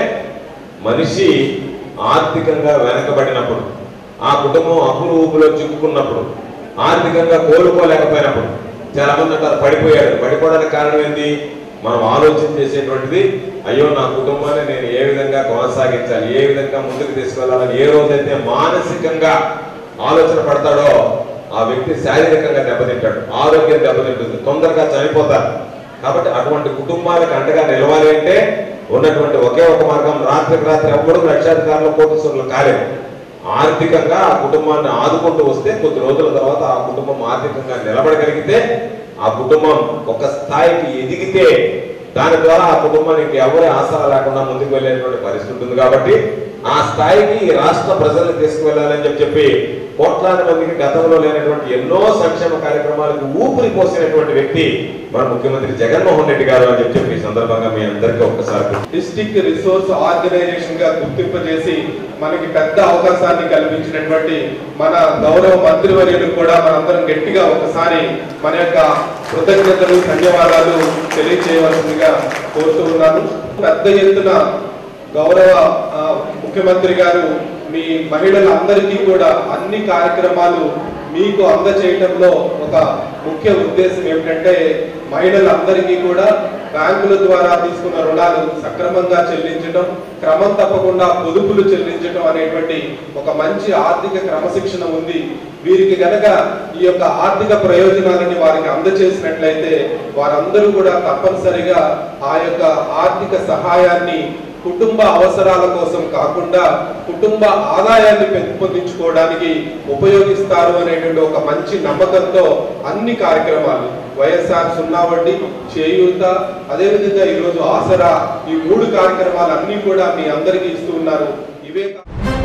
మనిషి ఆర్థికంగా వెనకబడినప్పుడు ఆ కుటుంబం అప్పులు ఊపులో చిక్కుకున్నప్పుడు ఆర్థికంగా కోలుకోలేకపోయినప్పుడు చాలా మంది అంటారు పడిపోయాడు పడిపోవడానికి కారణం ఏంటి మనం ఆలోచన చేసేటువంటిది అయ్యో నా కుటుంబాన్ని నేను ఏ విధంగా కొనసాగించాలి ఏ విధంగా ముందుకు తీసుకెళ్లాలని ఏ రోజైతే మానసికంగా ఆలోచన పడతాడో ఆ వ్యక్తి శారీరకంగా దెబ్బతింటాడు ఆరోగ్యం దెబ్బతింటుంది తొందరగా చనిపోతారు కాబట్టి అటువంటి కుటుంబాలకు అండగా నిలవాలి అంటే ఉన్నటువంటి ఒకే ఒక మార్గం రాత్రికి రాత్రి ఎవ్వడూ లక్షాధికారులు కోటీశ్వరులు కాలేదు ఆర్థికంగా ఆ కుటుంబాన్ని ఆదుకుంటూ వస్తే కొద్ది రోజుల తర్వాత ఆ కుటుంబం ఆర్థికంగా నిలబడగలిగితే ఆ కుటుంబం ఒక స్థాయికి ఎదిగితే దాని ద్వారా ఆ కుటుంబానికి ఎవరి ఆసరా లేకుండా ముందుకు వెళ్ళేటువంటి పరిస్థితి ఉంటుంది కాబట్టి ఆ స్థాయికి ఈ రాష్ట్ర ప్రజల్ని తీసుకువెళ్ళాలని చెప్పి చెప్పి కోట్లాది మందికి గతంలో లేనటువంటి ఎన్నో సంక్షేమ కార్యక్రమాలకు ఊపిరి పోసినటువంటి వ్యక్తి మన ముఖ్యమంత్రి జగన్మోహన్ రెడ్డి గారు అని చెప్పి చెప్పి ఈ సందర్భంగా మీ అందరికీ ఒక్కసారి డిస్టిక్ రిసోర్స్ ఆర్గనైజేషన్ గా గుర్తింపజేసి మనకి పెద్ద అవకాశాన్ని కల్పించినటువంటి మన గౌరవ మంత్రివర్యులు కూడా మనందరం గట్టిగా ఒకసారి మన యొక్క కృతజ్ఞతలు ధన్యవాదాలు తెలియజేయవలసిందిగా కోరుతూ ఉన్నాను పెద్ద ఎత్తున గౌరవ ఆ, ముఖ్యమంత్రి గారు మీ మహిళలందరికీ కూడా అన్ని కార్యక్రమాలు మీకు అందచేయటంలో ఒక ముఖ్య ఉద్దేశం ఏమిటంటే మహిళలందరికీ కూడా బ్యాంకుల ద్వారా తీసుకున్న రుణాలు సక్రమంగా చెల్లించడం క్రమం తప్పకుండా పొదుపులు చెల్లించడం అనేటువంటి ఒక మంచి ఆర్థిక క్రమశిక్షణ ఉంది వీరికి గనక ఈ యొక్క ఆర్థిక ప్రయోజనాలని వారికి అందచేసినట్లయితే వారందరూ కూడా తప్పనిసరిగా ఆ యొక్క ఆర్థిక సహాయాన్ని కుటుంబ అవసరాల కోసం కాకుండా కుటుంబ ఆదాయాన్ని పెంపొందించుకోవడానికి ఉపయోగిస్తారు అనేటువంటి ఒక మంచి నమ్మకంతో అన్ని కార్యక్రమాలు వైఎస్ఆర్ సున్నా వడ్డీ చేయూత అదేవిధంగా ఈరోజు ఆసరా ఈ మూడు కార్యక్రమాలన్నీ కూడా మీ అందరికీ ఇస్తూ ఉన్నారు ఇవే కా-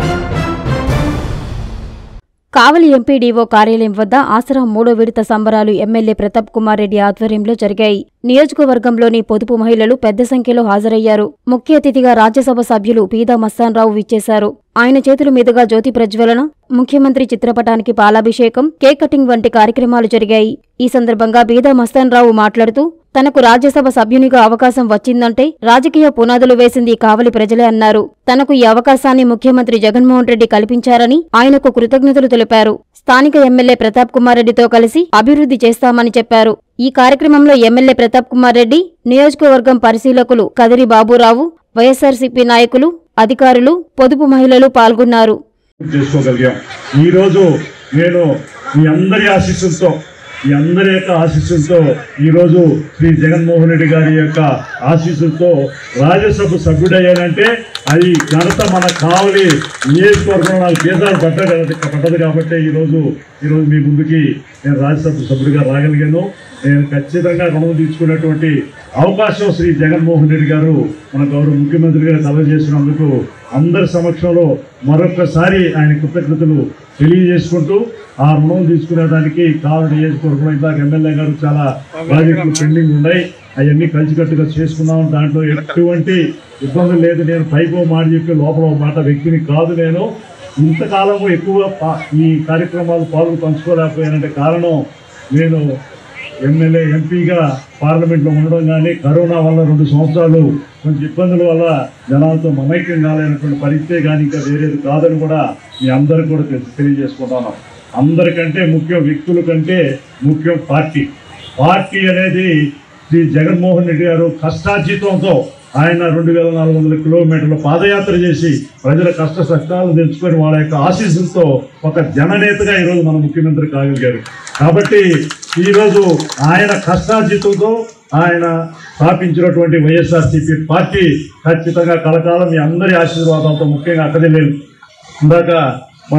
కావలి ఎంపీడీఓ కార్యాలయం వద్ద ఆసరా మూడో విడత సంబరాలు ఎమ్మెల్యే ప్రతాప్ కుమార్ రెడ్డి ఆధ్వర్యంలో జరిగాయి నియోజకవర్గంలోని పొదుపు మహిళలు పెద్ద సంఖ్యలో హాజరయ్యారు ముఖ్య అతిథిగా రాజ్యసభ సభ్యులు పీదా మస్తాన్రావు విచ్చేశారు ఆయన చేతుల మీదుగా జ్యోతి ప్రజ్వలన ముఖ్యమంత్రి చిత్రపటానికి పాలాభిషేకం కేక్ కటింగ్ వంటి కార్యక్రమాలు జరిగాయి ఈ సందర్భంగా బీదా మస్తాన్రావు మాట్లాడుతూ తనకు రాజ్యసభ సభ్యునిగా అవకాశం వచ్చిందంటే రాజకీయ పునాదులు వేసింది కావలి ప్రజలే అన్నారు తనకు ఈ అవకాశాన్ని ముఖ్యమంత్రి జగన్మోహన్ రెడ్డి కల్పించారని ఆయనకు కృతజ్ఞతలు తెలిపారు స్థానిక ఎమ్మెల్యే ప్రతాప్ కుమార్ రెడ్డితో కలిసి అభివృద్ధి చేస్తామని చెప్పారు ఈ కార్యక్రమంలో ఎమ్మెల్యే ప్రతాప్ కుమార్ రెడ్డి నియోజకవర్గం పరిశీలకులు కదిరి బాబురావు వైఎస్ఆర్సీపీ నాయకులు అధికారులు పొదుపు మహిళలు పాల్గొన్నారు చేసుకోగలిగాం ఈరోజు నేను మీ అందరి ఆశీస్సులతో మీ అందరి యొక్క ఆశీస్సులతో ఈరోజు శ్రీ జగన్మోహన్ రెడ్డి గారి యొక్క ఆశీస్సులతో రాజ్యసభ సభ్యుడయ్యానంటే అది ఘనత మన కావలి నియోజకవర్గంలో నాకు కేంద్రాలు పడ్డ పడ్డది కాబట్టి ఈరోజు ఈరోజు మీ ముందుకి నేను రాజ్యసభ సభ్యుడిగా రాగలిగాను నేను ఖచ్చితంగా రుణం తీసుకున్నటువంటి అవకాశం శ్రీ జగన్మోహన్ రెడ్డి గారు మన గౌరవ ముఖ్యమంత్రి గారు కలగజేసినందుకు అందరి సమక్షంలో మరొకసారి ఆయన కృతజ్ఞతలు తెలియజేసుకుంటూ ఆ రుణం తీసుకునేదానికి కావలి నియోజకవర్గంలో ఇందాక ఎమ్మెల్యే గారు చాలా ప్రాజెక్టులు పెండింగ్ ఉన్నాయి అవన్నీ కలిసికట్టుగా చేసుకున్నాం దాంట్లో ఎటువంటి ఇబ్బంది లేదు నేను పైకి ఓ మాట చెప్పి లోపల ఒక మాట వ్యక్తిని కాదు నేను ఇంతకాలము ఎక్కువ పా- ఈ కార్యక్రమాలు పాల్గొని పంచుకోలేకపోయానంటే కారణం నేను ఎమ్మెల్యే ఎంపీగా పార్లమెంట్లో ఉండడం కానీ కరోనా వల్ల రెండు సంవత్సరాలు కొంచెం ఇబ్బందుల వల్ల జనాలతో మమైక్యం కాలేనటువంటి పరిస్థితే కానీ ఇంకా వేరేది కాదని కూడా మీ అందరికి కూడా తెలి- తెలియజేసుకుంటాను అందరికంటే ముఖ్యం వ్యక్తుల కంటే ముఖ్యం పార్టీ పార్టీ అనేది శ్రీ జగన్మోహన్ రెడ్డి గారు కష్టార్జితంతో ఆయన రెండు వేల నాలుగు వందల కిలోమీటర్ల పాదయాత్ర చేసి ప్రజల కష్ట కష్టాలు తెచ్చుకొని వాళ్ళ యొక్క ఆశీస్సులతో ఒక జననేతగా ఈరోజు మన ముఖ్యమంత్రి కాగలిగారు కాబట్టి ఈరోజు ఆయన కష్టార్జితంతో ఆయన స్థాపించినటువంటి వైఎస్ఆర్సీపీ పార్టీ ఖచ్చితంగా కలకాలం మీ అందరి ఆశీర్వాదాలతో ముఖ్యంగా అక్కడే లేదు ఇందాక మన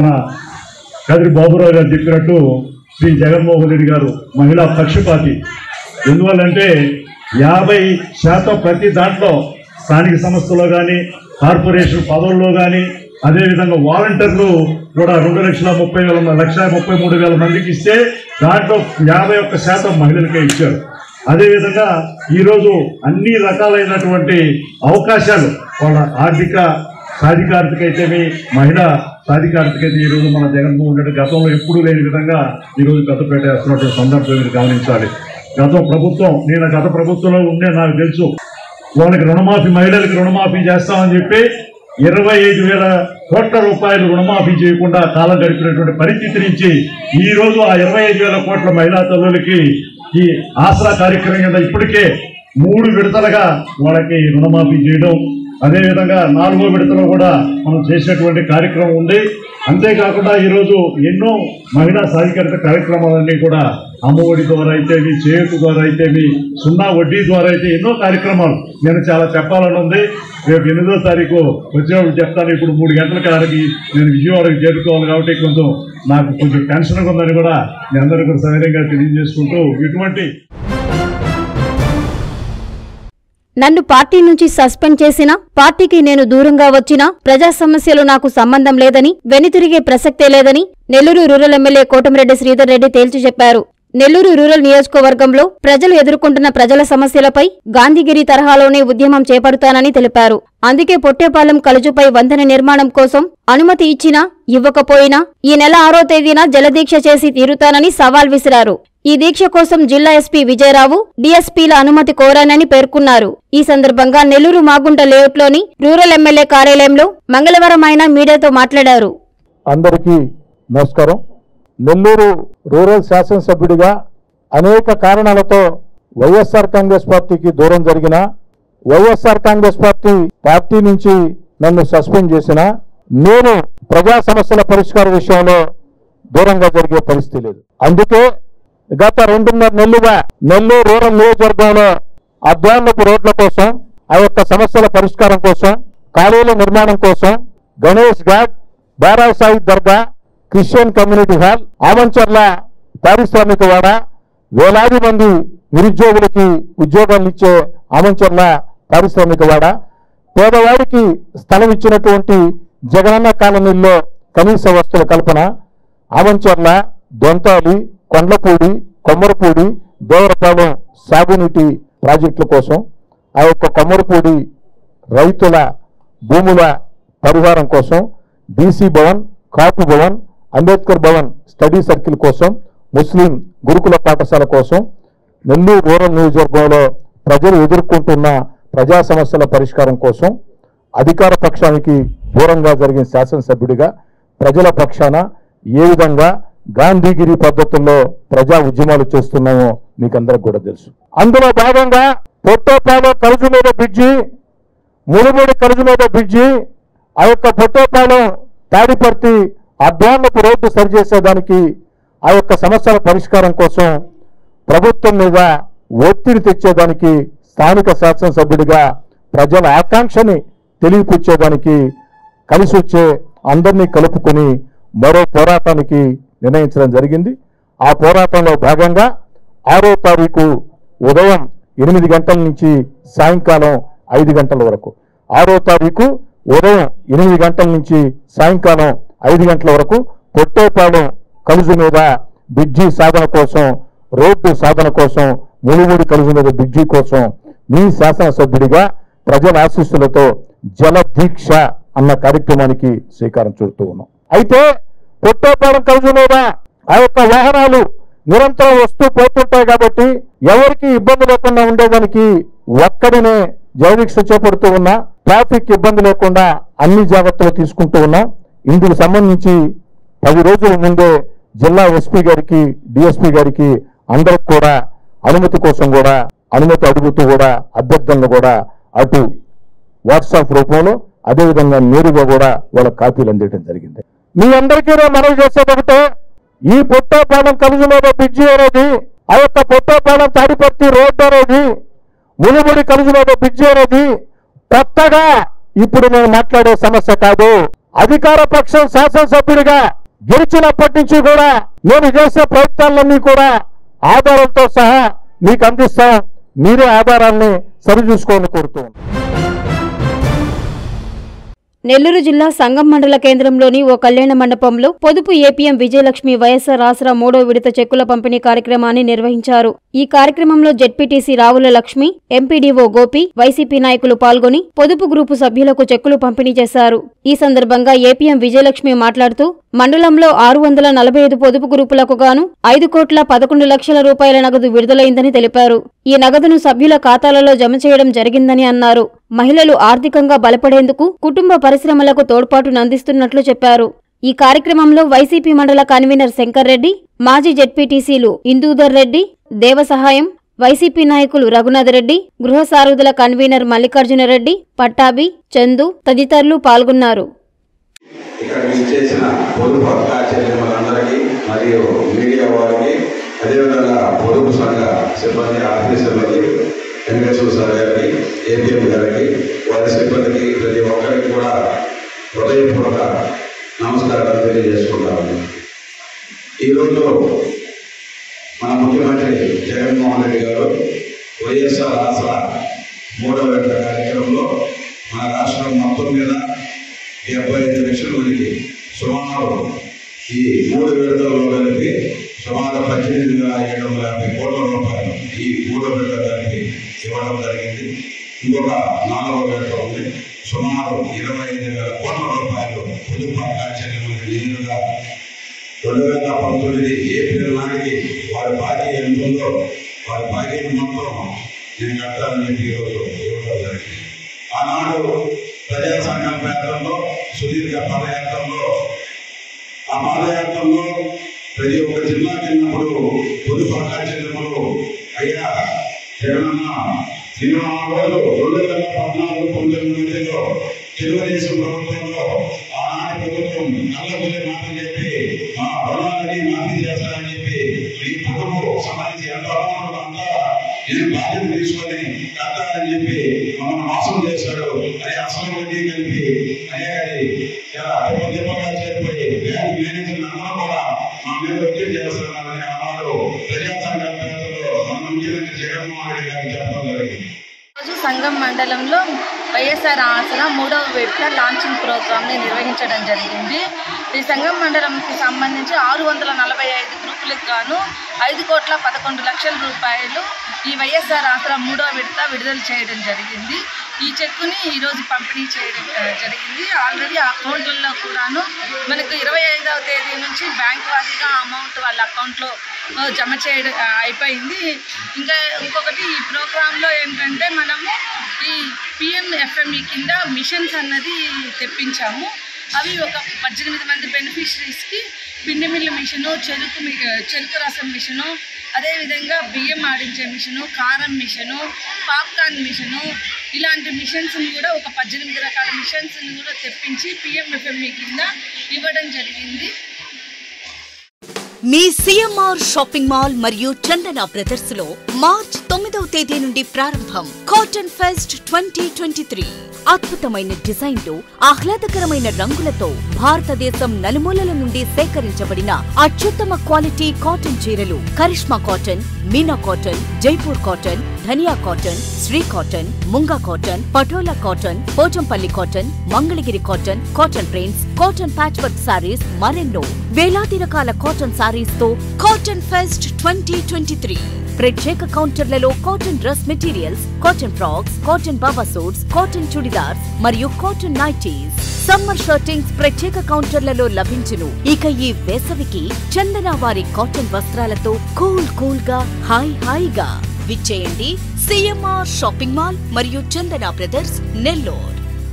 కదిరి బాబురావు గారు చెప్పినట్టు శ్రీ జగన్మోహన్ రెడ్డి గారు మహిళా పక్షపాతి ఎందువల్లంటే యాభై శాతం ప్రతి దాంట్లో స్థానిక సంస్థల్లో కానీ కార్పొరేషన్ పదవుల్లో కానీ అదేవిధంగా వాలంటీర్లు కూడా రెండు లక్షల ముప్పై వేల మ- లక్ష ముప్పై మూడు వేల మందికి ఇస్తే దాంట్లో యాభై ఒక్క శాతం మహిళలకే ఇచ్చారు అదేవిధంగా ఈరోజు అన్ని రకాలైనటువంటి అవకాశాలు వాళ్ళ ఆర్థిక సాధికారతకి అయితేమి మహిళా సాధికారతకి అయితే ఈరోజు మన జగన్మోహన్ రెడ్డి గతంలో ఎప్పుడూ లేని విధంగా ఈరోజు పెద్దపేట వేస్తున్నటువంటి సందర్భం మీరు గమనించాలి గత ప్రభుత్వం నేను గత ప్రభుత్వంలో ఉండే నాకు తెలుసు వాళ్ళకి రుణమాఫీ మహిళలకు రుణమాఫీ చేస్తామని చెప్పి ఇరవై ఐదు వేల కోట్ల రూపాయలు రుణమాఫీ చేయకుండా కాలం గడిపినటువంటి పరిస్థితి నుంచి ఈ రోజు ఆ ఇరవై ఐదు వేల కోట్ల మహిళా తల్లులకి ఈ ఆసరా కార్యక్రమం కింద ఇప్పటికే మూడు విడతలుగా వాళ్ళకి రుణమాఫీ చేయడం అదేవిధంగా నాలుగో విడతలో కూడా మనం చేసినటువంటి కార్యక్రమం ఉంది అంతేకాకుండా ఈరోజు ఎన్నో మహిళా సాధికారత కార్యక్రమాలన్నీ కూడా అమ్మఒడి ద్వారా అయితేమి చేయూత ద్వారా అయితేమి సున్నా వడ్డీ ద్వారా అయితే ఎన్నో కార్యక్రమాలు నేను చాలా చెప్పాలని ఉంది రేపు ఎనిమిదో తారీఖు వచ్చేవాళ్ళు చెప్తాను ఇప్పుడు మూడు గంటల కాడికి నేను విజయవాడకి చేరుకోవాలి కాబట్టి కొంచెం నాకు కొంచెం టెన్షన్గా ఉందని కూడా మీ అందరికీ కూడా సవినయంగా తెలియజేసుకుంటూ ఇటువంటి నన్ను పార్టీ నుంచి సస్పెండ్ చేసినా పార్టీకి నేను దూరంగా వచ్చినా ప్రజా సమస్యలు నాకు సంబంధం లేదని వెనుతిరిగే ప్రసక్తే లేదని నెల్లూరు రూరల్ ఎమ్మెల్యే కోటమిరెడ్డి శ్రీధర్ రెడ్డి తేల్చి చెప్పారు నెల్లూరు రూరల్ నియోజకవర్గంలో ప్రజలు ఎదుర్కొంటున్న ప్రజల సమస్యలపై గాంధీగిరి తరహాలోనే ఉద్యమం చేపడతానని తెలిపారు అందుకే పొట్టేపాలెం కలుజుపై వంతెన నిర్మాణం కోసం అనుమతి ఇచ్చినా ఇవ్వకపోయినా ఈ నెల ఆరో తేదీన జలదీక్ష చేసి తీరుతానని సవాల్ విసిరారు ఈ దీక్ష కోసం జిల్లా ఎస్పీ విజయరావు డీఎస్పీల అనుమతి కోరానని పేర్కొన్నారు ఈ సందర్భంగా నెల్లూరు మాగుంట లేఅవుట్లోని రూరల్ ఎమ్మెల్యే కార్యాలయంలో మంగళవారం ఆయన మీడియాతో మాట్లాడారు అందరికీ నమస్కారం నెల్లూరు రూరల్ శాసనసభ్యుడిగా అనేక కారణాలతో వైఎస్ఆర్ కాంగ్రెస్ పార్టీకి దూరం జరిగిన వైఎస్ఆర్ కాంగ్రెస్ పార్టీ పార్టీ నుంచి నన్ను సస్పెండ్ చేసిన నేను ప్రజా సమస్యల పరిష్కార విషయంలో దూరంగా జరిగే పరిస్థితి లేదు అందుకే గత రెండున్నర నెలలుగా నెల్లూరు రూరల్ నియోజకవర్గంలో అధ్వాన్నపు రోడ్ల కోసం ఆ యొక్క సమస్యల పరిష్కారం కోసం ఖాళీల నిర్మాణం కోసం గణేష్ ఘాట్ బారాసాయి dargah Christian community hall Amancharla పారిశ్రామిక వాడ వేలాది మంది నిరుద్యోగులకి ఉద్యోగాలు ఇచ్చే ఆమంచర్ల పారిశ్రామికవాడ పేదవాడికి స్థలం ఇచ్చినటువంటి జగనన్న కాలనీల్లో కనీస వస్తువుల కల్పన ఆమంచర్ల దొంతాలి కొండ్లపూడి కొమ్మరపూడి దేవరపాలెం సాగునీటి ప్రాజెక్టుల కోసం ఆ యొక్క కొమ్మరపూడి రైతుల భూముల పరిహారం కోసం DC Bhavan Kapu Bhavan Ambedkar Bhavan study circle కోసం ముస్లిం గురుకుల పాఠశాల కోసం నెల్లూరు రూరల్ నియోజకవర్గంలో ప్రజలు ఎదుర్కొంటున్న ప్రజా సమస్యల పరిష్కారం కోసం అధికార పక్షానికి దూరంగా జరిగిన శాసనసభ్యుడిగా ప్రజల పక్షాన ఏ విధంగా గాంధీగిరి పద్ధతుల్లో ప్రజా ఉద్యమాలు చేస్తున్నామో మీకు అందరికి కూడా తెలుసు అందులో భాగంగా పొట్టోపాలో కరుజు మీద బ్రిడ్జి ముడిముడి కరుజు మీద బ్రిడ్జి ఆ యొక్క పొట్టోపాలెం తాడిపర్తి అడ్వాన్లకు రోడ్డు సరిచేసేదానికి ఆ యొక్క సమస్యల పరిష్కారం కోసం ప్రభుత్వం మీద ఒత్తిడి తెచ్చేదానికి స్థానిక శాసనసభ్యుడిగా ప్రజల ఆకాంక్షని తెలియపుచ్చేదానికి కలిసి వచ్చే అందరినీ కలుపుకొని మరో పోరాటానికి నిర్ణయించడం జరిగింది ఆ పోరాటంలో భాగంగా ఆరో తారీఖు ఉదయం ఎనిమిది గంటల నుంచి సాయంకాలం ఐదు గంటల వరకు ఆరో తారీఖు ఉదయం ఎనిమిది గంటల నుంచి సాయంకాలం ఐదు గంటల వరకు పొట్టేపాలెం కలుజు మీద బ్రిడ్జి సాధన కోసం రోడ్డు సాధన కోసం ముడిముడి కలుజు మీద బ్రిడ్జి కోసం మీ శాసనసభ్యుడిగా ప్రజల ఆశీస్సులతో జల దీక్ష అన్న కార్యక్రమానికి శ్రీకారం చుడుతూ ఉన్నాం అయితే పొట్టేపాలెం కలుజు మీద ఆ యొక్క వాహనాలు నిరంతరం వస్తూ పోతుంటాయి కాబట్టి ఎవరికి ఇబ్బంది లేకుండా ఉండేదానికి ఒక్కడినే జలదీక్ష చేపడుతూ ఉన్నా ట్రాఫిక్ ఇబ్బంది లేకుండా అన్ని జాగ్రత్తలు తీసుకుంటూ ఉన్నాం ఇందుకు సంబంధించి పది రోజుల ముందే జిల్లా ఎస్పీ గారికి డిఎస్పీ గారికి అందరికి కూడా అనుమతి కోసం కూడా అనుమతి అడుగుతూ కూడా అభ్యర్థనలు కూడా అటు వాట్సాప్ రూపంలో అదేవిధంగా నేరుగా కూడా వాళ్ళ కాపీలు అందించడం జరిగింది మీ అందరికీ నేను మనవి చేసేది ఒకటే ఈ పొట్టోపాలెం కలుగు మీద బ్రిడ్జి అనేది ఆ యొక్క పొట్టోపాలెం తాడిపత్తి రోడ్డు అనేది మునిముడి కలుగు మీద బ్రిడ్జి అనేది కొత్తగా ఇప్పుడు నేను మాట్లాడే సమస్య కాదు అధికార పక్షం శాసనసభ్యుడిగా గెలిచినప్పటి నుంచి కూడా నేను చేసే ప్రయత్నాలన్నీ కూడా ఆధారాలతో సహా మీకు అందిస్తాం మీరే ఆధారాన్ని సరిచూసుకోవాలని కోరుతూ ఉన్నాను. నెల్లూరు జిల్లా సంగం మండల కేంద్రంలోని ఓ కళ్యాణ మండపంలో పొదుపు ఏపీఎం విజయలక్ష్మి వైఎస్ఆర్ ఆసరా మూడో విడత చెక్కుల పంపిణీ కార్యక్రమాన్ని నిర్వహించారు ఈ కార్యక్రమంలో ZPTC Ravula Lakshmi MPDO Gopi YCP నాయకులు పాల్గొని పొదుపు గ్రూపు సభ్యులకు చెక్కులు పంపిణీ చేశారు ఈ సందర్భంగా ఏపీఎం విజయలక్ష్మి మాట్లాడుతూ మండలంలో ఆరు వందల నలభై ఐదు పొదుపు గ్రూపులకు గాను ఐదు కోట్ల పదకొండు లక్షల రూపాయల నగదు విడుదలైందని తెలిపారు ఈ నగదును సభ్యుల ఖాతాలలో జమ చేయడం జరిగిందని అన్నారు మహిళలు ఆర్థికంగా బలపడేందుకు కుటుంబ పరిశ్రమలకు తోడ్పాటును అందిస్తున్నట్లు చెప్పారు ఈ కార్యక్రమంలో వైసీపీ మండల కన్వీనర్ శంకర్ రెడ్డి మాజీ జెడ్పీటీసీలు ఇందూధర్ రెడ్డి దేవసహాయం వైసీపీ నాయకులు రఘునాథ్ రెడ్డి గృహ సారథుల కన్వీనర్ మల్లికార్జున రెడ్డి పట్టాభి చందు తదితరులు పాల్గొన్నారు ఇక్కడ చేసిన పొదుపు అక్క చెల్లెమ్మలందరికీ మరియు మీడియా వారికి అదేవిధంగా పొదుపు సంఘ సిబ్బంది ఆఫీసర్లకి వెంకటేశ్వర సార్ గారికి ఏపీఎం గారికి వారి సిబ్బందికి ప్రతి ఒక్కరికి కూడా హృదయపూర్వక నమస్కారాలు తెలియజేసుకుంటాను ఈరోజు మన ముఖ్యమంత్రి జగన్మోహన్ రెడ్డి గారు వైఎస్ఆర్ ఆసరా మూడవ విడత కార్యక్రమంలో మన రాష్ట్రం మొత్తం మీద డెబ్బై ఐదు లక్షల మందికి సుమారు ఈ మూడు విడతల్లో కలిపి సుమారు పద్దెనిమిది వేల ఏడు వందల యాభై కోట్ల రూపాయలు ఈ మూడో విడత దానికి ఇవ్వడం జరిగింది ఇంకొక నాలుగవ విడత ఉంది సుమారు ఇరవై ఐదు వేల కోట్ల రూపాయలు పొదుపు చెల్లింపులకు నిధులుగా రెండు వేల పంతొమ్మిది ఏప్రిల్ నాటికి వారి బాకీ ఎంత ఉందో వారి బాకీ మొత్తం నేను కట్టాలని చెప్పి ఈరోజు ఇవ్వడం జరిగింది ఆనాడు ప్రజా సంఘం యాత్రలో సుదీర్ఘ పాదయాత్రలో ఆ పాదయాత్రలో ప్రతి ఒక్క జిల్లాకి వెళ్ళినప్పుడు పొదుపు అకాచెల్లెములు అయ్యా జగనన్న నేను ఆ రోజు రెండు వేల పద్నాలుగు పంతొమ్మిది మధ్యలో తెలుగుదేశం ప్రభుత్వంలో ఆనాటి ప్రభుత్వం నల్లబుల్లి మాటలు చెప్పి మా రుణాలని మాఫీ చేస్తానని చెప్పి ఈ కుటుంబం సంబంధించి ఎంత రుణాలు అంతా నేను బాధ్యత తీసుకొని కట్టాలని చెప్పి మమ్మల్ని మోసం చేశాడు అది అసలు వడ్డీ కలిపి అనేకది చాలా అపద్యపంగా చేరిపోయి బ్యాంక్ మేనేజర్లు అందరూ కూడా మా మీద ఒత్తిడి చేస్తున్నారని ఆనాడు ప్రజా సంఘాల సంఘం మండలంలో వైఎస్ఆర్ ఆసరా మూడవ విడత లాంచింగ్ ప్రోగ్రామ్ని నిర్వహించడం జరిగింది ఈ సంఘం మండలంకి సంబంధించి ఆరు వందల నలభై ఐదు గ్రూపులకు గాను ఐదు కోట్ల పదకొండు లక్షల రూపాయలు ఈ వైఎస్ఆర్ ఆసరా మూడవ విడత విడుదల చేయడం జరిగింది ఈ చెక్కుని ఈరోజు పంపిణీ చేయడం ఆ, జరిగింది ఆల్రెడీ అకౌంట్లలో కూడాను మనకు ఇరవై ఐదవ తేదీ నుంచి బ్యాంక్ వారీగా అమౌంట్ వాళ్ళ అకౌంట్లో ఆ, జమ చేయడం ఆ, అయిపోయింది ఇంకా ఇంకొకటి ఈ ప్రోగ్రాంలో ఏంటంటే మనము ఈ పిఎంఎఫ్ఎంఈ కింద మిషన్స్ అన్నది తెప్పించాము అవి ఒక పద్దెనిమిది మంది బెనిఫిషరీస్కి పిండి మిల్లు మిషను చెరుకు మి- చెరుకు రసం మిషను అదేవిధంగా బియ్యం ఆడించే మిషను కారం మిషను పాప్కార్న్ మిషను ఇలాంటి మిషన్స్ని కూడా ఒక పద్దెనిమిది రకాల మిషన్స్ని కూడా తెప్పించి పిఎంఎఫ్ఎంఈ కింద ఇవ్వడం జరిగింది మీ సిఎంఆర్ షాపింగ్ మాల్ మరియు చందన బ్రదర్స్ లో మార్చ్ తొమ్మిదవ తేదీ నుండి ప్రారంభం cotton fest twenty twenty three అద్భుతమైన డిజైన్లు ఆహ్లాదకరమైన రంగులతో భారతదేశం నలుమూలల నుండి సేకరించబడిన అత్యుత్తమ క్వాలిటీ కాటన్ చీరలు Karishma cotton Meena cotton Jaipur cotton Dhaniya cotton Shri cotton Munga cotton Patola cotton Pochampally cotton Mangalagiri cotton cotton prints cotton patch work sarees మరెన్నో వేలాది రకాల కాటన్ సారీస్ తో cotton fest twenty twenty three ప్రత్యేక కౌంటర్లలో cotton dress materials cotton frocks cotton baba suits cotton churidars మరియు కాటన్ నైటీస్ సమ్మర్ షర్టింగ్స్ ప్రత్యేక కౌంటర్లలో లభించును ఇక ఈ వేసవికి చందన వారి కాటన్ వస్త్రాలతో కూల్ కూల్ గా హాయ్ హాయిగా విచ్చేయండి సిఎంఆర్ షాపింగ్ మాల్ మరియు చందన బ్రదర్స్ నెల్లూరు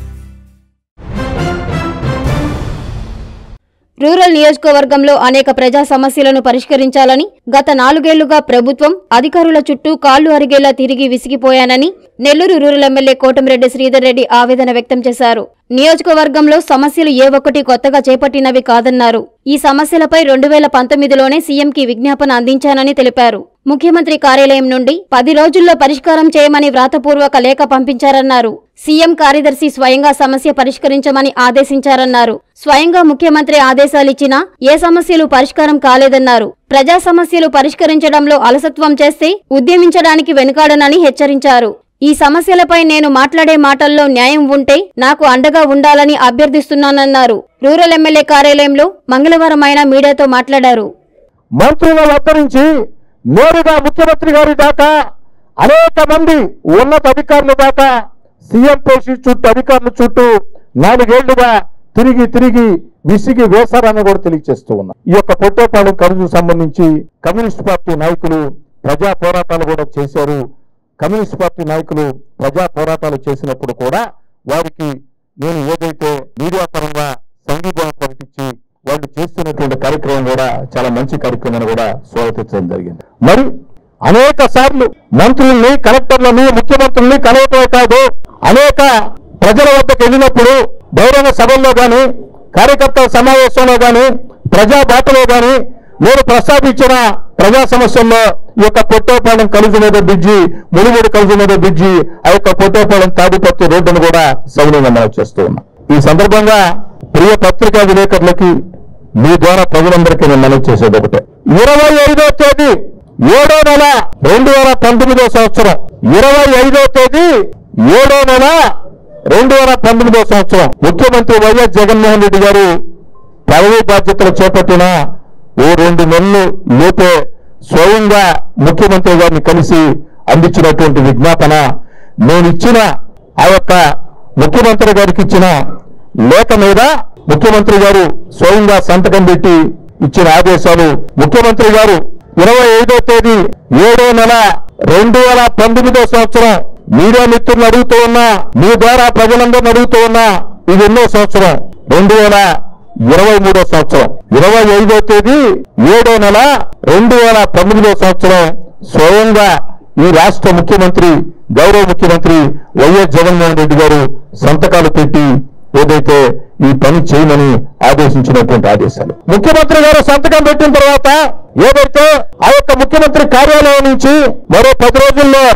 రూరల్ నియోజకవర్గంలో అనేక ప్రజా సమస్యలను పరిష్కరించాలని గత నాలుగేళ్లుగా ప్రభుత్వం అధికారుల చుట్టూ కాళ్లు అరిగేలా తిరిగి విసిగిపోయానని నెల్లూరు రూరల్ ఎమ్మెల్యే కోటమిరెడ్డి శ్రీధర్ రెడ్డి ఆవేదన వ్యక్తం చేశారు నియోజకవర్గంలో సమస్యలు ఏ ఒక్కటి కొత్తగా చేపట్టినవి కాదన్నారు ఈ సమస్యలపై రెండు వేల పంతొమ్మిదిలోనే సీఎంకి విజ్ఞాపన అందించానని తెలిపారు ముఖ్యమంత్రి కార్యాలయం నుండి పది రోజుల్లో పరిష్కారం చేయమని వ్రాతపూర్వక లేఖ పంపించారన్నారు సీఎం కార్యదర్శి స్వయంగా సమస్య పరిష్కరించమని ఆదేశించారన్నారు స్వయంగా ముఖ్యమంత్రి ఆదేశాలిచ్చినా ఏ సమస్యలు పరిష్కారం కాలేదన్నారు ప్రజా సమస్యలు పరిష్కరించడంలో అలసత్వం చేస్తే ఉద్యమించడానికి వెనుకాడనని హెచ్చరించారు ఈ సమస్యలపై నేను మాట్లాడే మాటల్లో న్యాయం ఉంటే నాకు అండగా ఉండాలని అభ్యర్థిస్తున్నానన్నారు రూరల్ ఎమ్మెల్యే కార్యాలయంలో మంగళవారం ఆయన మీడియాతో మాట్లాడారు మంత్రుల వద్ద నుంచి నేరుగా ముఖ్యమంత్రి గారి దాకా అనేక మంది ఉన్నత అధికారుల దాకా సీఎం పోసి చుట్టూ అధికారుల చుట్టూ నాలుగేళ్లుగా తిరిగి తిరిగి విసిగి వేశారని కూడా తెలియజేస్తూ ఉన్నా ఈ యొక్క పొట్టేపాలెం ఖర్చు సంబంధించి కమ్యూనిస్ట్ పార్టీ నాయకులు ప్రజా పోరాటాలు కూడా చేశారు కమ్యూనిస్ట్ పార్టీ నాయకులు ప్రజా పోరాటాలు చేసినప్పుడు కూడా వారికి నేను ఏదైతే మీడియా పరంగా సంఘీభావం ప్రకటించి వాళ్ళు చేస్తున్నటువంటి కార్యక్రమం కూడా చాలా మంచి కార్యక్రమం అని కూడా స్వాగతించడం జరిగింది మరి అనేక సార్లు మంత్రుల్ని కలెక్టర్లని ముఖ్యమంత్రుల్ని కలవటమే కాదు అనేక ప్రజల వద్దకు వెళ్ళినప్పుడు బహిరంగ సభల్లో గాని కార్యకర్తల సమావేశంలో గాని ప్రజా బాటలో గాని నేను ప్రస్తావించిన ప్రజా సమస్యల్లో ఈ యొక్క పొట్టోపాలెం కలుజు మీద బ్రిడ్జి ముడిముడి కలుజు మీద బ్రిడ్జి ఆ యొక్క పొట్టోపాలెం తాడిపత్రి రోడ్డును కూడా సౌనంగా మనం చేస్తూ ఉన్నాం ఈ సందర్భంగా ప్రియ పత్రికా విలేకరులకి మీ ద్వారా ప్రజలందరికీ నేను మనవి చేసేది ఒకటే ఇరవై ఐదో తేదీ ఏడో నెల రెండు వేల పంతొమ్మిదో సంవత్సరం ఇరవై ఐదో తేదీ ఏడో నెల రెండు వేల పంతొమ్మిదో సంవత్సరం ముఖ్యమంత్రి వైఎస్ జగన్మోహన్ రెడ్డి గారు పదవీ బాధ్యతలు చేపట్టిన ఓ రెండు నెలలు లోపే స్వయంగా ముఖ్యమంత్రి గారిని కలిసి అందించినటువంటి విజ్ఞాపన నేను ఇచ్చిన ఆ యొక్క ముఖ్యమంత్రి గారికి ఇచ్చిన లేఖ మీద ముఖ్యమంత్రి గారు స్వయంగా సంతకం పెట్టి ఇచ్చిన ఆదేశాలు ముఖ్యమంత్రి గారు ఇరవై ఐదో తేదీ ఏడో నెల రెండు వేల పంతొమ్మిదో సంవత్సరం మీడియా మిత్రులను అడుగుతూ ఉన్నా మీ ద్వారా ప్రజలందరిని అడుగుతూ ఉన్నా ఇది ఎన్నో సంవత్సరం రెండు వేల ఇరవై మూడో సంవత్సరం ఇరవై ఐదో తేదీ ఏడో నెల రెండు వేల పంతొమ్మిదో సంవత్సరం స్వయంగా ఈ రాష్ట్ర ముఖ్యమంత్రి గౌరవ ముఖ్యమంత్రి వైఎస్ జగన్మోహన్ రెడ్డి గారు సంతకాలు పెట్టి ఏదైతే ఈ పని చేయమని ఆదేశించినటువంటి ఆదేశాలు ముఖ్యమంత్రి గారు సంతకం పెట్టిన తర్వాత ఏదైతే ఆ యొక్క ముఖ్యమంత్రి కార్యాలయం నుంచి మరో పది రోజుల్లో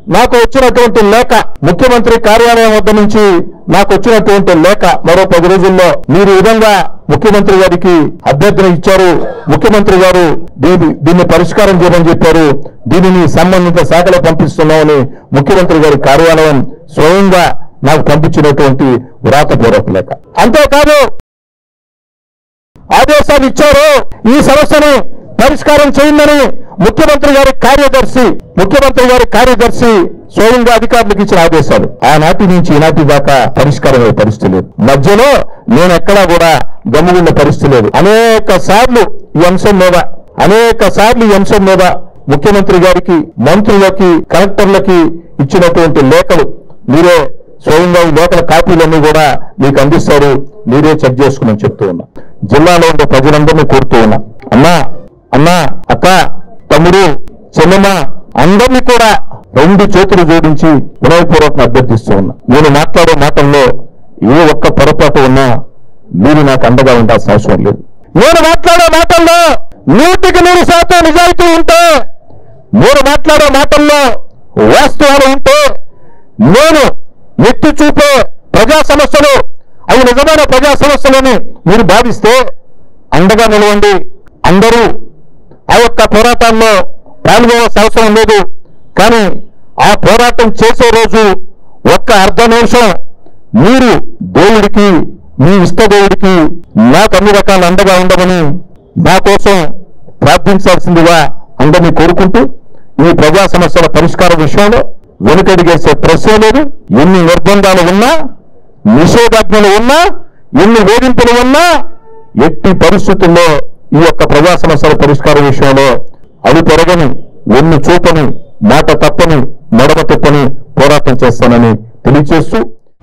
నాకు వచ్చినటువంటి లేఖ ముఖ్యమంత్రి కార్యాలయం వద్ద నుంచి నాకు వచ్చినటువంటి లేఖ మరో పది రోజుల్లో మీరు ఈ విధంగా ముఖ్యమంత్రి గారికి అభ్యర్థన ఇచ్చారు ముఖ్యమంత్రి గారు దీన్ని దీన్ని పరిష్కారం చేయమని చెప్పారు దీనిని సంబంధిత శాఖలో పంపిస్తున్నామని ముఖ్యమంత్రి గారి కార్యాలయం స్వయంగా నాకు పంపించినటువంటి వ్రాతపూర్వక లేఖ అంతేకాదు ఆదేశాలు ఇచ్చారు ఈ సమస్యని పరిష్కారం చేయండి ముఖ్యమంత్రి గారి కార్యదర్శి ముఖ్యమంత్రి గారి కార్యదర్శి స్వయంగా అధికారులకు ఇచ్చిన ఆదేశాలు ఆనాటి నుంచి ఈనాటి దాకా పరిష్కారం అయ్యే పరిస్థితి లేదు మధ్యలో నేను ఎక్కడా కూడా గమ్ముగున్న పరిస్థితి లేదు అనేక సార్లు ఈ అంశం మీద అనేక సార్లు ఈ అంశం మీద ముఖ్యమంత్రి గారికి మంత్రులకి కలెక్టర్లకి ఇచ్చినటువంటి లేఖలు మీరే స్వయంగా ఈ లేఖల కాపీలన్నీ కూడా మీకు అందిస్తారు మీరే చెక్ చేసుకోమని చెప్తూ ఉన్నా జిల్లాలో ఉండే ప్రజలందరినీ కోరుతూ ఉన్నా అన్నా అన్నా అక్క తమ్ముడు చెల్లెమ్మ అందరినీ కూడా రెండు చేతులు జోడించి వినయపూర్వకం అభ్యర్థిస్తూ ఉన్నా నేను మాట్లాడే మాటల్లో ఏ ఒక్క పొరపాటు ఉన్నా మీరు నాకు అండగా ఉండాల్సిన అవసరం లేదు నేను మాట్లాడే మాటల్లో నూటికి నూరు శాతం నిజాయితీ ఉంటే నేను మాట్లాడే మాటల్లో వాస్తవాలు ఉంటే నేను ఎత్తి చూపే ప్రజా సమస్యలు అవి నిజమైన ప్రజా సమస్యలని మీరు భావిస్తే అండగా నిలవండి అందరూ ఆ యొక్క పోరాటాల్లో పాల్గొనాల్సిన అవసరం లేదు కానీ ఆ పోరాటం చేసే రోజు ఒక్క అర్ధ నిమిషం మీరు దేవుడికి మీ ఇష్టదేవుడికి నాకు అన్ని రకాల అండగా ఉండమని నా కోసం ప్రార్థించాల్సిందిగా అందరినీ కోరుకుంటూ ఈ ప్రజా సమస్యల పరిష్కారం విషయంలో వెనుకడిగేసే ప్రశ్న లేదు ఎన్ని నిర్బంధాలు ఉన్నా నిషేధాజ్ఞలు ఉన్నా ఎన్ని వేధింపులు ఉన్నా ఎట్టి పరిస్థితుల్లో ఈ యొక్క ప్రజా సమస్యల పరిష్కారం విషయంలో అవి పెరగని ఎన్ని చూపని మాట తప్పని మడమ తిప్పని పోరాటం చేస్తానని తెలియజేస్తూ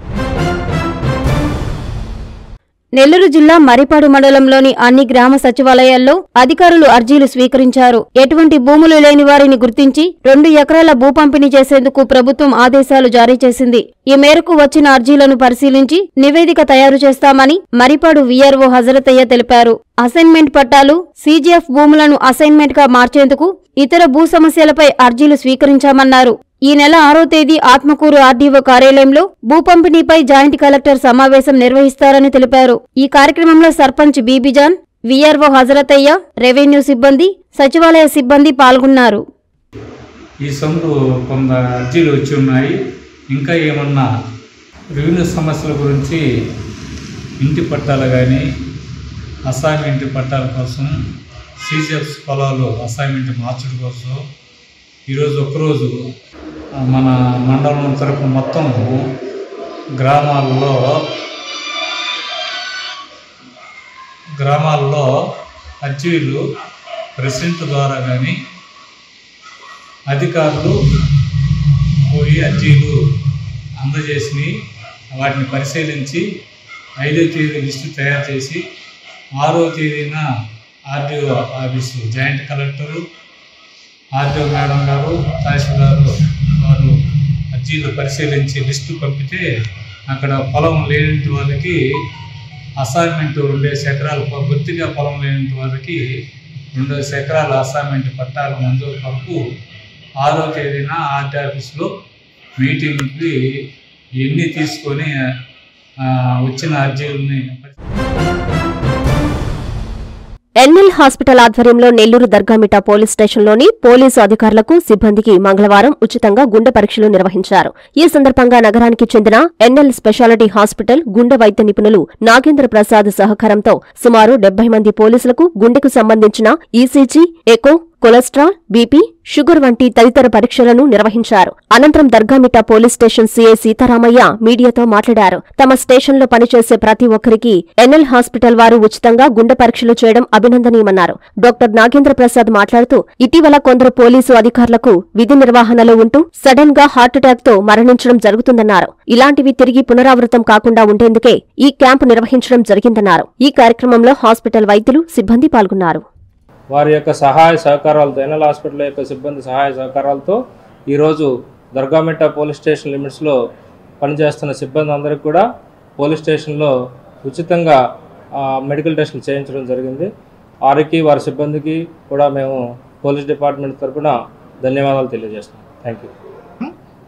నెల్లూరు జిల్లా మరిపాడు మండలంలోని అన్ని గ్రామ సచివాలయాల్లో అధికారులు అర్జీలు స్వీకరించారు ఎటువంటి భూములు లేని వారిని గుర్తించి రెండు ఎకరాల భూ పంపిణీ చేసేందుకు ప్రభుత్వం ఆదేశాలు జారీ చేసింది ఈ మేరకు వచ్చిన అర్జీలను పరిశీలించి నివేదిక తయారు చేస్తామని మరిపాడు వీఆర్ఓ హజరతయ్య తెలిపారు అసైన్మెంట్ పట్టాలు సీజీఎఫ్ భూములను అసైన్మెంట్ గా మార్చేందుకు ఇతర భూ సమస్యలపై అర్జీలు స్వీకరించామన్నారు ఈ నెల ఆరో తేదీ ఆత్మకూరు ఆర్డీఓ కార్యాలయంలో భూ పంపిణీపై జాయింట్ కలెక్టర్ సమావేశం నిర్వహిస్తారని తెలిపారు ఈ కార్యక్రమంలో సర్పంచ్ బీబీజాన్ వీఆర్ఓ హజరతయ్య రెవెన్యూ సిబ్బంది సచివాలయ సిబ్బంది పాల్గొన్నారు ఈ సొంత కొంత అర్జీలు వచ్చి ఉన్నాయి ఇంకా ఏమన్నా రెవెన్యూ సమస్యల గురించి ఇంటి పట్టాలు కానీ అసైన్మెంట్ పట్టాల కోసం సీజీఎఫ్ పొలాలు అసైన్మెంట్ మార్చడం కోసం ఈరోజు ఒక్కరోజు ఆ, మన మండలం తరపు మొత్తం గ్రామాల్లో గ్రామాల్లో అర్జీలు ప్రెసిడెంట్ ద్వారా కానీ అధికారులు పోయి అర్జీలు అందజేసి వాటిని పరిశీలించి ఐదో తేదీ లిస్టు తయారు చేసి ఆరో తేదీన RDO office joint collector RDO madam గారు తహసీల్దారు వారు అర్జీలు పరిశీలించి లిస్టు పంపితే అక్కడ పొలం లేని వాళ్ళకి అసైన్మెంట్ రెండేసి ఎకరాలు పొ- బొత్తిగా పొలం లేని వాళ్ళకి రెండేసి ఎకరాల అసైన్మెంట్ పట్టాలు మంజూరు కొరకు ఆరో తేదీన ఆర్టీ ఆఫీస్లో మీటింగ్కి ఎన్ని తీసుకొని ఆ, వచ్చిన అర్జీలని ఎన్ఎల్ హాస్పిటల్ ఆధ్వర్యంలో నెల్లూరు దర్గామిట పోలీస్ స్టేషన్లోని పోలీసు అధికారులకు సిబ్బందికి మంగళవారం ఉచితంగా గుండె పరీక్షలు నిర్వహించారు ఈ సందర్భంగా నగరానికి చెందిన ఎన్ఎల్ స్పెషాలిటీ హాస్పిటల్ గుండె వైద్య నిపుణులు నాగేంద్ర ప్రసాద్ సహకారంతో సుమారు డెబ్బై మంది పోలీసులకు గుండెకు సంబంధించిన ECG echo cholesterol BP sugar వంటి తదితర పరీక్షలను నిర్వహించారు అనంతరం Dargamitta police station CI Seetharamaiah మీడియాతో మాట్లాడారు తమ స్టేషన్లో పనిచేసే ప్రతి ఒక్కరికి ఎన్ఎల్ హాస్పిటల్ వారు ఉచితంగా గుండె పరీక్షలు చేయడం అభినందనీయమన్నారు డాక్టర్ నాగేంద్ర ప్రసాద్ మాట్లాడుతూ ఇటీవల కొందరు పోలీసు అధికారులకు విధి నిర్వహణలో ఉంటూ సడన్ గా హార్ట్అటాక్ తో మరణించడం జరుగుతుందన్నారు ఇలాంటివి తిరిగి పునరావృతం కాకుండా ఉండేందుకే ఈ క్యాంపు నిర్వహించడం జరిగిందన్నారు ఈ కార్యక్రమంలో హాస్పిటల్ వైద్యులు సిబ్బంది పాల్గొన్నారు వారి యొక్క సహాయ సహకారాలతో ఎన్ఎల్ హాస్పిటల్ యొక్క సిబ్బంది సహాయ సహకారాలతో ఈరోజు దర్గామిట్ట పోలీస్ స్టేషన్ లిమిట్స్లో పనిచేస్తున్న సిబ్బంది అందరికీ కూడా పోలీస్ స్టేషన్లో ఉచితంగా ఆ, మెడికల్ టెస్టులు చేయించడం జరిగింది వారికి వారి సిబ్బందికి కూడా మేము పోలీస్ డిపార్ట్మెంట్ తరపున ధన్యవాదాలు తెలియజేస్తున్నాం థ్యాంక్ యూ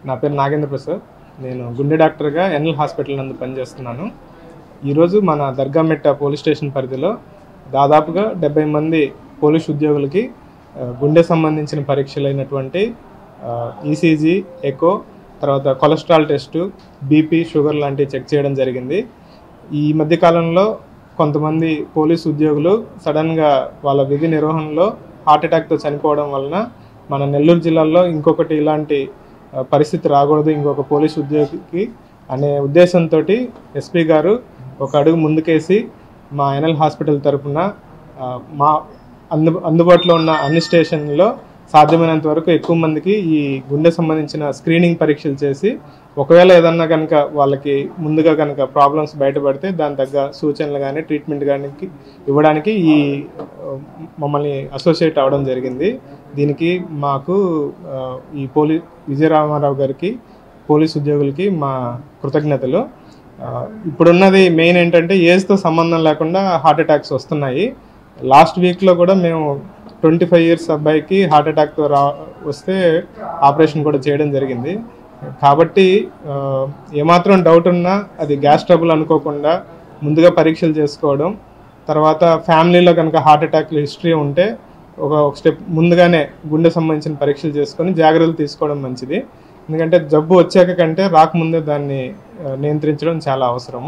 నా పేరు నాగేంద్ర ప్రసాద్ నేను గుండె డాక్టర్గా ఎన్ఎల్ హాస్పిటల్ నందు పనిచేస్తున్నాను ఈరోజు మన దర్గామెట్ట పోలీస్ స్టేషన్ పరిధిలో దాదాపుగా డెబ్బై మంది పోలీస్ ఉద్యోగులకి ఆ, గుండె సంబంధించిన పరీక్షలు అయినటువంటి ఈసీజీ ఎకో తర్వాత కొలెస్ట్రాల్ టెస్టు బీపీ షుగర్ లాంటివి చెక్ చేయడం జరిగింది ఈ మధ్య కాలంలో కొంతమంది పోలీస్ ఉద్యోగులు సడన్గా వాళ్ళ విధి నిర్వహణలో హార్ట్ అటాక్తో చనిపోవడం వలన మన నెల్లూరు జిల్లాలో ఇంకొకటి ఇలాంటి ఆ, పరిస్థితి రాకూడదు ఇంకొక పోలీస్ ఉద్యోగికి అనే ఉద్దేశంతో ఎస్పీ గారు ఒక అడుగు ముందుకేసి మా ఎన్ఎల్ హాస్పిటల్ తరపున ఆ, మా అందు అందుబాటులో ఉన్న అన్ని స్టేషన్లలో సాధ్యమైనంత వరకు ఎక్కువ మందికి ఈ గుండె సంబంధించిన స్క్రీనింగ్ పరీక్షలు చేసి ఒకవేళ ఏదన్నా కనుక వాళ్ళకి ముందుగా కనుక ప్రాబ్లమ్స్ బయటపడితే దాని తగ్గ సూచనలు కానీ ట్రీట్మెంట్ కానీ ఇవ్వడానికి ఈ ఆ, మమ్మల్ని అసోసియేట్ అవ్వడం జరిగింది దీనికి మాకు ఆ, ఈ పోలీ విజయరామారావు గారికి పోలీస్ ఉద్యోగులకి మా కృతజ్ఞతలు ఆ, ఇప్పుడున్నది మెయిన్ ఏంటంటే ఏజ్తో సంబంధం లేకుండా హార్ట్ అటాక్స్ వస్తున్నాయి లాస్ట్ వీక్లో కూడా మేము ట్వంటీ ఫైవ్ ఇయర్స్ అబ్బాయికి హార్ట్ అటాక్తో రా వస్తే ఆపరేషన్ కూడా చేయడం జరిగింది కాబట్టి ఆ, ఏమాత్రం డౌట్ ఉన్నా అది గ్యాస్ ట్రబుల్ అనుకోకుండా ముందుగా పరీక్షలు చేసుకోవడం తర్వాత ఫ్యామిలీలో కనుక హార్ట్ అటాక్ హిస్టరీ ఉంటే ఒక ఒక స్టెప్ ముందుగానే గుండె సంబంధించిన పరీక్షలు చేసుకొని జాగ్రత్తలు తీసుకోవడం మంచిది ఎందుకంటే జబ్బు వచ్చాక కంటే రాకముందే దాన్ని ఆ, నియంత్రించడం చాలా అవసరం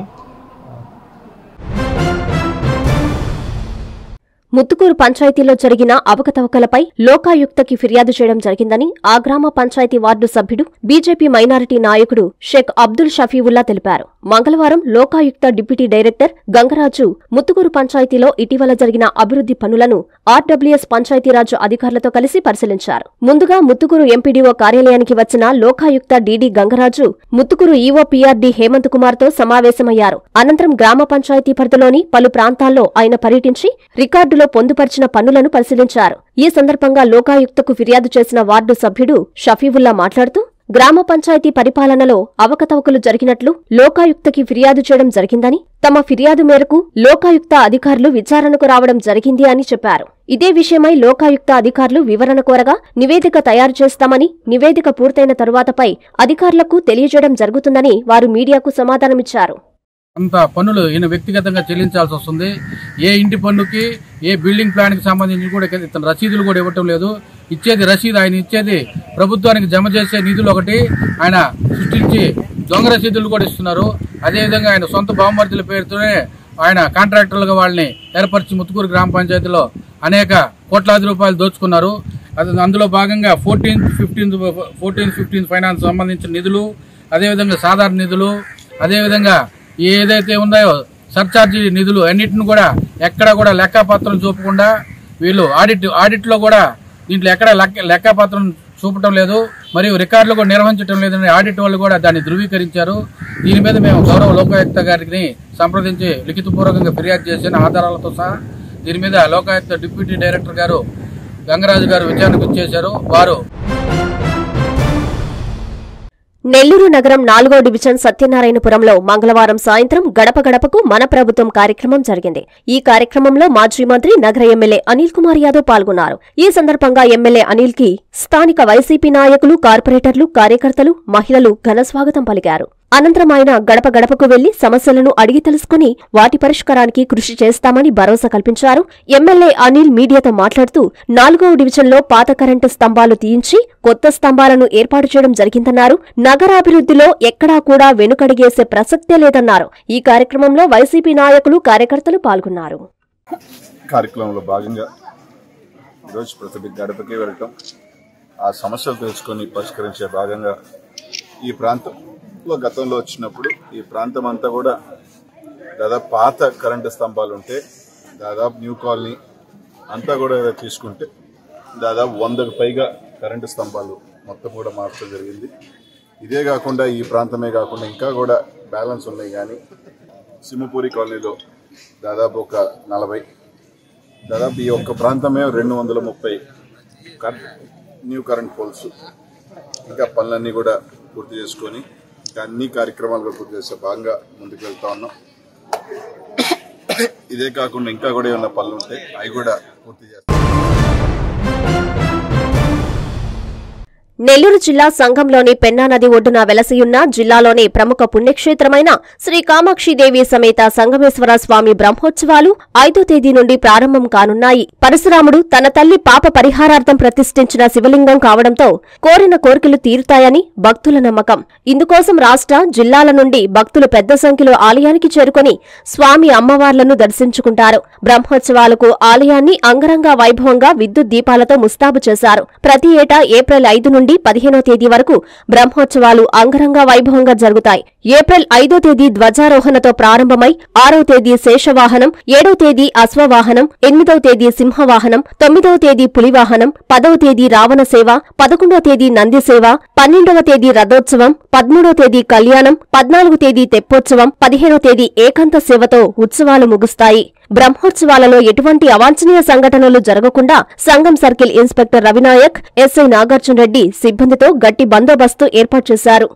ముత్తుకూరు పంచాయతీలో జరిగిన అవకతవకలపై లోకాయుక్తకి ఫిర్యాదు చేయడం జరిగిందని ఆ గ్రామ పంచాయతీ వార్డు సభ్యుడు బీజేపీ మైనారిటీ నాయకుడు షేక్ అబ్దుల్ షఫీవుల్లా తెలిపారు మంగళవారం లోకాయుక్త డిప్యూటీ డైరెక్టర్ గంగరాజు ముత్తుకూరు పంచాయతీలో ఇటీవల జరిగిన అభివృద్ధి పనులను ఆర్డబ్ల్యూఎస్ పంచాయతీరాజ్ అధికారులతో కలిసి పరిశీలించారు ముందుగా ముత్తుకూరు ఎంపీడీఓ కార్యాలయానికి వచ్చిన Lokayukta DD Gangaraju Muthukur EO PRD Hemanth కుమార్తో సమావేశమయ్యారు అనంతరం గ్రామ పంచాయతీ పరిధిలోని పలు ప్రాంతాల్లో ఆయన పర్యటించి రికార్డులో పొందుపరిచిన పనులను పరిశీలించారు ఈ సందర్భంగా లోకాయుక్తకు ఫిర్యాదు చేసిన వార్డు సభ్యుడు షఫీవుల్లా మాట్లాడుతూ గ్రామ పంచాయతీ పరిపాలనలో అవకతవకలు జరిగినట్లు లోకాయుక్తకి ఫిర్యాదు చేయడం జరిగిందని తమ ఫిర్యాదు మేరకు లోకాయుక్త అధికారులు విచారణకు రావడం జరిగింది అని చెప్పారు ఇదే విషయమై లోకాయుక్త అధికారులు వివరణ కోరగా నివేదిక తయారు చేస్తామని నివేదిక పూర్తయిన తరువాతపై అధికారులకు తెలియజేయడం జరుగుతుందని వారు మీడియాకు సమాధానమిచ్చారు అంత పన్నులు ఈయన వ్యక్తిగతంగా చెల్లించాల్సి వస్తుంది ఏ ఇంటి పన్నుకి ఏ బిల్డింగ్ ప్లాన్కి సంబంధించి కూడా ఇతను రసీదులు కూడా ఇవ్వటం లేదు ఇచ్చేది రసీదు ఆయన ఇచ్చేది ప్రభుత్వానికి జమ చేసే నిధులు ఒకటి ఆయన సృష్టించి దొంగ రసీదులు కూడా ఇస్తున్నారు అదేవిధంగా ఆయన సొంత బామ్మర్తుల పేరుతోనే ఆయన కాంట్రాక్టర్లుగా వాళ్ళని ఏర్పరిచి ముత్తుకూరు గ్రామ పంచాయతీలో అనేక కోట్లాది రూపాయలు దోచుకున్నారు అది అందులో భాగంగా fourteenth fifteenth fourteenth fifteenth finance సంబంధించిన నిధులు అదేవిధంగా సాధారణ నిధులు అదేవిధంగా ఏదైతే ఉన్నాయో సర్చార్జీ నిధులు అన్నిటిని కూడా ఎక్కడ కూడా లెక్కపత్రం చూపకుండా వీళ్ళు ఆడిట్ ఆడిట్లో కూడా దీంట్లో ఎక్కడ లెక్క లెక్కపత్రం చూపటం లేదు మరియు రికార్డులు కూడా నిర్వహించడం లేదని ఆడిట్ వాళ్ళు కూడా దాన్ని ధృవీకరించారు దీని మీద మేము గౌరవ లోకాయుక్త గారిని సంప్రదించి లిఖితపూర్వకంగా ఫిర్యాదు చేసిన ఆధారాలతో సహా దీని మీద లోకాయుక్త డిప్యూటీ డైరెక్టర్ గారు గంగరాజు గారు విచారణకు ఇచ్చేశారు వారు నెల్లూరు నగరం నాలుగో డివిజన్ సత్యనారాయణపురంలో మంగళవారం సాయంత్రం గడప గడపకు మన ప్రభుత్వం కార్యక్రమం జరిగింది ఈ కార్యక్రమంలో మాజీ మంత్రి నగర ఎమ్మెల్యే అనిల్ కుమార్ యాదవ్ పాల్గొన్నారు ఈ సందర్భంగా ఎమ్మెల్యే అనిల్ కి స్థానిక వైసీపీ నాయకులు కార్పొరేటర్లు కార్యకర్తలు మహిళలు ఘన స్వాగతం పలికారు అనంతరం ఆయన గడప గడపకు వెళ్లి సమస్యలను అడిగి తెలుసుకుని వాటి పరిష్కారానికి కృషి చేస్తామని భరోసా కల్పించారు ఎమ్మెల్యే అనిల్ మీడియాతో మాట్లాడుతూ నాలుగవ డివిజన్లో పాత కరెంటు స్తంభాలు తీయించి కొత్త స్తంభాలను ఏర్పాటు చేయడం జరిగిందన్నారు నగరాభివృద్ధిలో ఎక్కడా కూడా వెనుకడిగేసే ప్రసక్తే లేదన్నారు ఈ కార్యక్రమంలో వైసీపీ నాయకులు కార్యకర్తలు పాల్గొన్నారు కార్యక్రమంలో భాగంగా ఈరోజు ప్రతి గడపకి వెళ్ళటం ఆ సమస్యలు తెలుసుకొని పరిష్కరించే భాగంగా ఈ ప్రాంతంలో గతంలో వచ్చినప్పుడు ఈ ప్రాంతం అంతా కూడా దాదాపు పాత కరెంటు స్తంభాలు ఉంటే దాదాపు న్యూ కాలనీ అంతా కూడా తీసుకుంటే దాదాపు వందకు పైగా కరెంటు స్తంభాలు మొత్తం కూడా మార్చడం జరిగింది ఇదే కాకుండా ఈ ప్రాంతమే కాకుండా ఇంకా కూడా బ్యాలెన్స్ ఉన్నాయి కానీ సింహపూరి కాలనీలో దాదాపు ఒక నలభై దాదాపు ఈ ఒక్క ప్రాంతమే రెండు వందల ముప్పై న్యూ కరెంట్ పోల్స్ ఇంకా పనులన్నీ కూడా పూర్తి చేసుకొని ఇంకా అన్ని కార్యక్రమాలు కూడా పూర్తి చేసే భాగంగా ముందుకు వెళ్తా ఉన్నాం ఇదే కాకుండా ఇంకా కూడా ఏమైనా పనులు ఉంటాయి అవి కూడా పూర్తి చేస్తాం నెల్లూరు జిల్లా సంఘంలోని పెన్నా నది ఒడ్డున వెలసియున్న జిల్లాలోని ప్రముఖ పుణ్యక్షేత్రమైన శ్రీ కామాక్షిదేవి సమేత సంగమేశ్వర స్వామి బ్రహ్మోత్సవాలు ఐదో తేదీ నుండి ప్రారంభం కానున్నాయి పరశురాముడు తన తల్లి పాప పరిహారార్థం ప్రతిష్ఠించిన శివలింగం కావడంతో కోరిన కోరికలు తీరుతాయని భక్తుల నమ్మకం ఇందుకోసం రాష్ట్ర జిల్లాల నుండి భక్తులు పెద్ద సంఖ్యలో ఆలయానికి చేరుకొని స్వామి అమ్మవార్లను దర్శించుకుంటారు బ్రహ్మోత్సవాలకు ఆలయాన్ని అంగరంగ వైభవంగా విద్యుత్ దీపాలతో ముస్తాబు చేశారు ప్రతి ఏటా ఏప్రిల్ ఐదు నుండి పదిహేనో తేదీ వరకు బ్రహ్మోత్సవాలు అంగరంగ వైభవంగా జరుగుతాయి ఏప్రిల్ ఐదో తేదీ ధ్వజారోహణతో ప్రారంభమై ఆరో తేదీ శేషవాహనం ఏడో తేదీ అశ్వవాహనం ఎనిమిదవ తేదీ సింహవాహనం తొమ్మిదవ తేదీ పులివాహనం పదవ తేదీ రావణ సేవ పదకొండవ తేదీ నంది సేవ పన్నెండవ తేదీ రథోత్సవం పదమూడవ తేదీ కళ్యాణం పద్నాలుగు తేదీ తెప్పోత్సవం పదిహేనో తేదీ ఏకాంత సేవతో ఉత్సవాలు ముగుస్తాయి బ్రహ్మోత్సవాలలో ఎటువంటి అవాంఛనీయ సంఘటనలు జరగకుండా సంఘం circle inspector Ravinayak SI Nagarjuna Reddy సిబ్బందితో గట్టి బందోబస్తు ఏర్పాటు చేశారు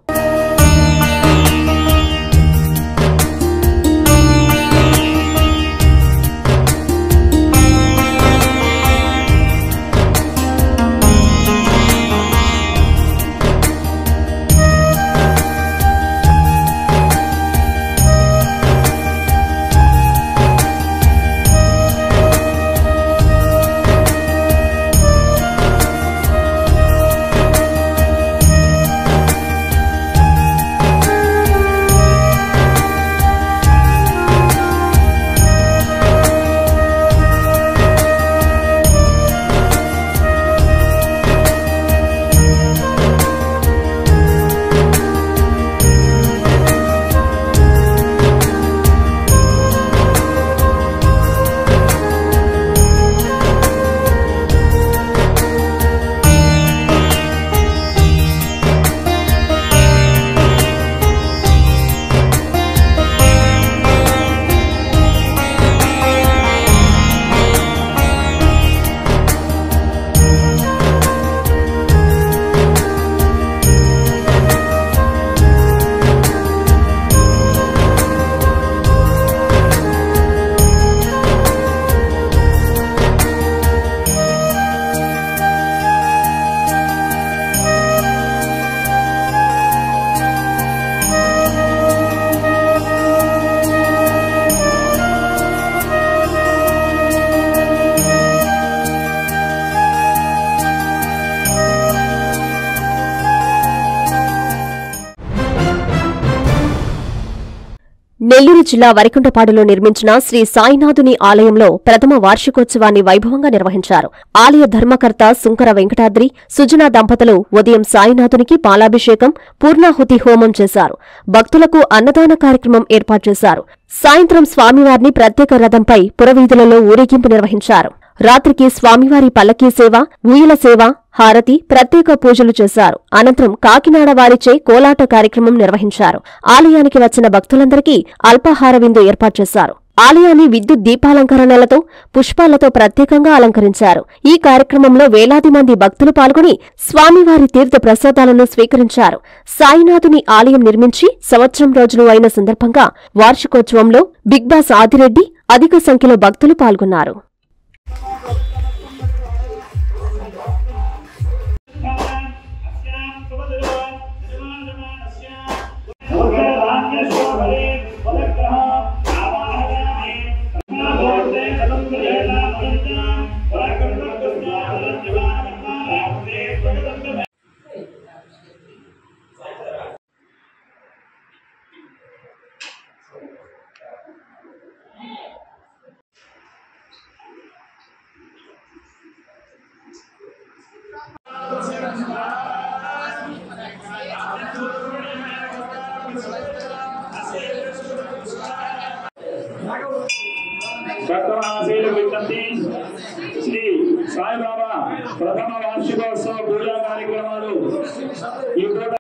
నెల్లూరు జిల్లా వరికుంటపాడులో నిర్మించిన శ్రీ సాయినాథుని ఆలయంలో ప్రథమ వార్షికోత్సవాన్ని వైభవంగా నిర్వహించారు ఆలయ ధర్మకర్త సుంకర వెంకటాద్రి సుజనా దంపతులు ఉదయం సాయినాథునికి పాలాభిషేకం పూర్ణాహుతి హోమం చేశారు భక్తులకు అన్నదాన కార్యక్రమం ఏర్పాటు చేశారు సాయంత్రం స్వామివారిని ప్రత్యేక రథంపై పురవీధులలో ఊరేగింపు నిర్వహించారు రాత్రికి స్వామివారి పల్లకీ సేవ ఊయల సేవ హారతి ప్రత్యేక పూజలు చేశారు అనంతరం కాకినాడ వారిచే కోలాట కార్యక్రమం నిర్వహించారు ఆలయానికి వచ్చిన భక్తులందరికీ అల్పాహార విందు ఏర్పాటు చేశారు ఆలయాన్ని విద్యుత్ దీపాలంకరణలతో పుష్పాలతో ప్రత్యేకంగా అలంకరించారు ఈ కార్యక్రమంలో వేలాది మంది భక్తులు పాల్గొని స్వామివారి తీర్థ ప్రసాదాలను స్వీకరించారు సాయినాథుని ఆలయం నిర్మించి సంవత్సరం రోజులు అయిన సందర్భంగా వార్షికోత్సవంలో బిగ్ బాస్ ఆదిరెడ్డి అధిక సంఖ్యలో భక్తులు పాల్గొన్నారు భక్తవాసీలు విజ్ఞప్తి శ్రీ సాయిబాబా ప్రథమ వార్షికోత్సవ పూజా కార్యక్రమాలు ఈ పూట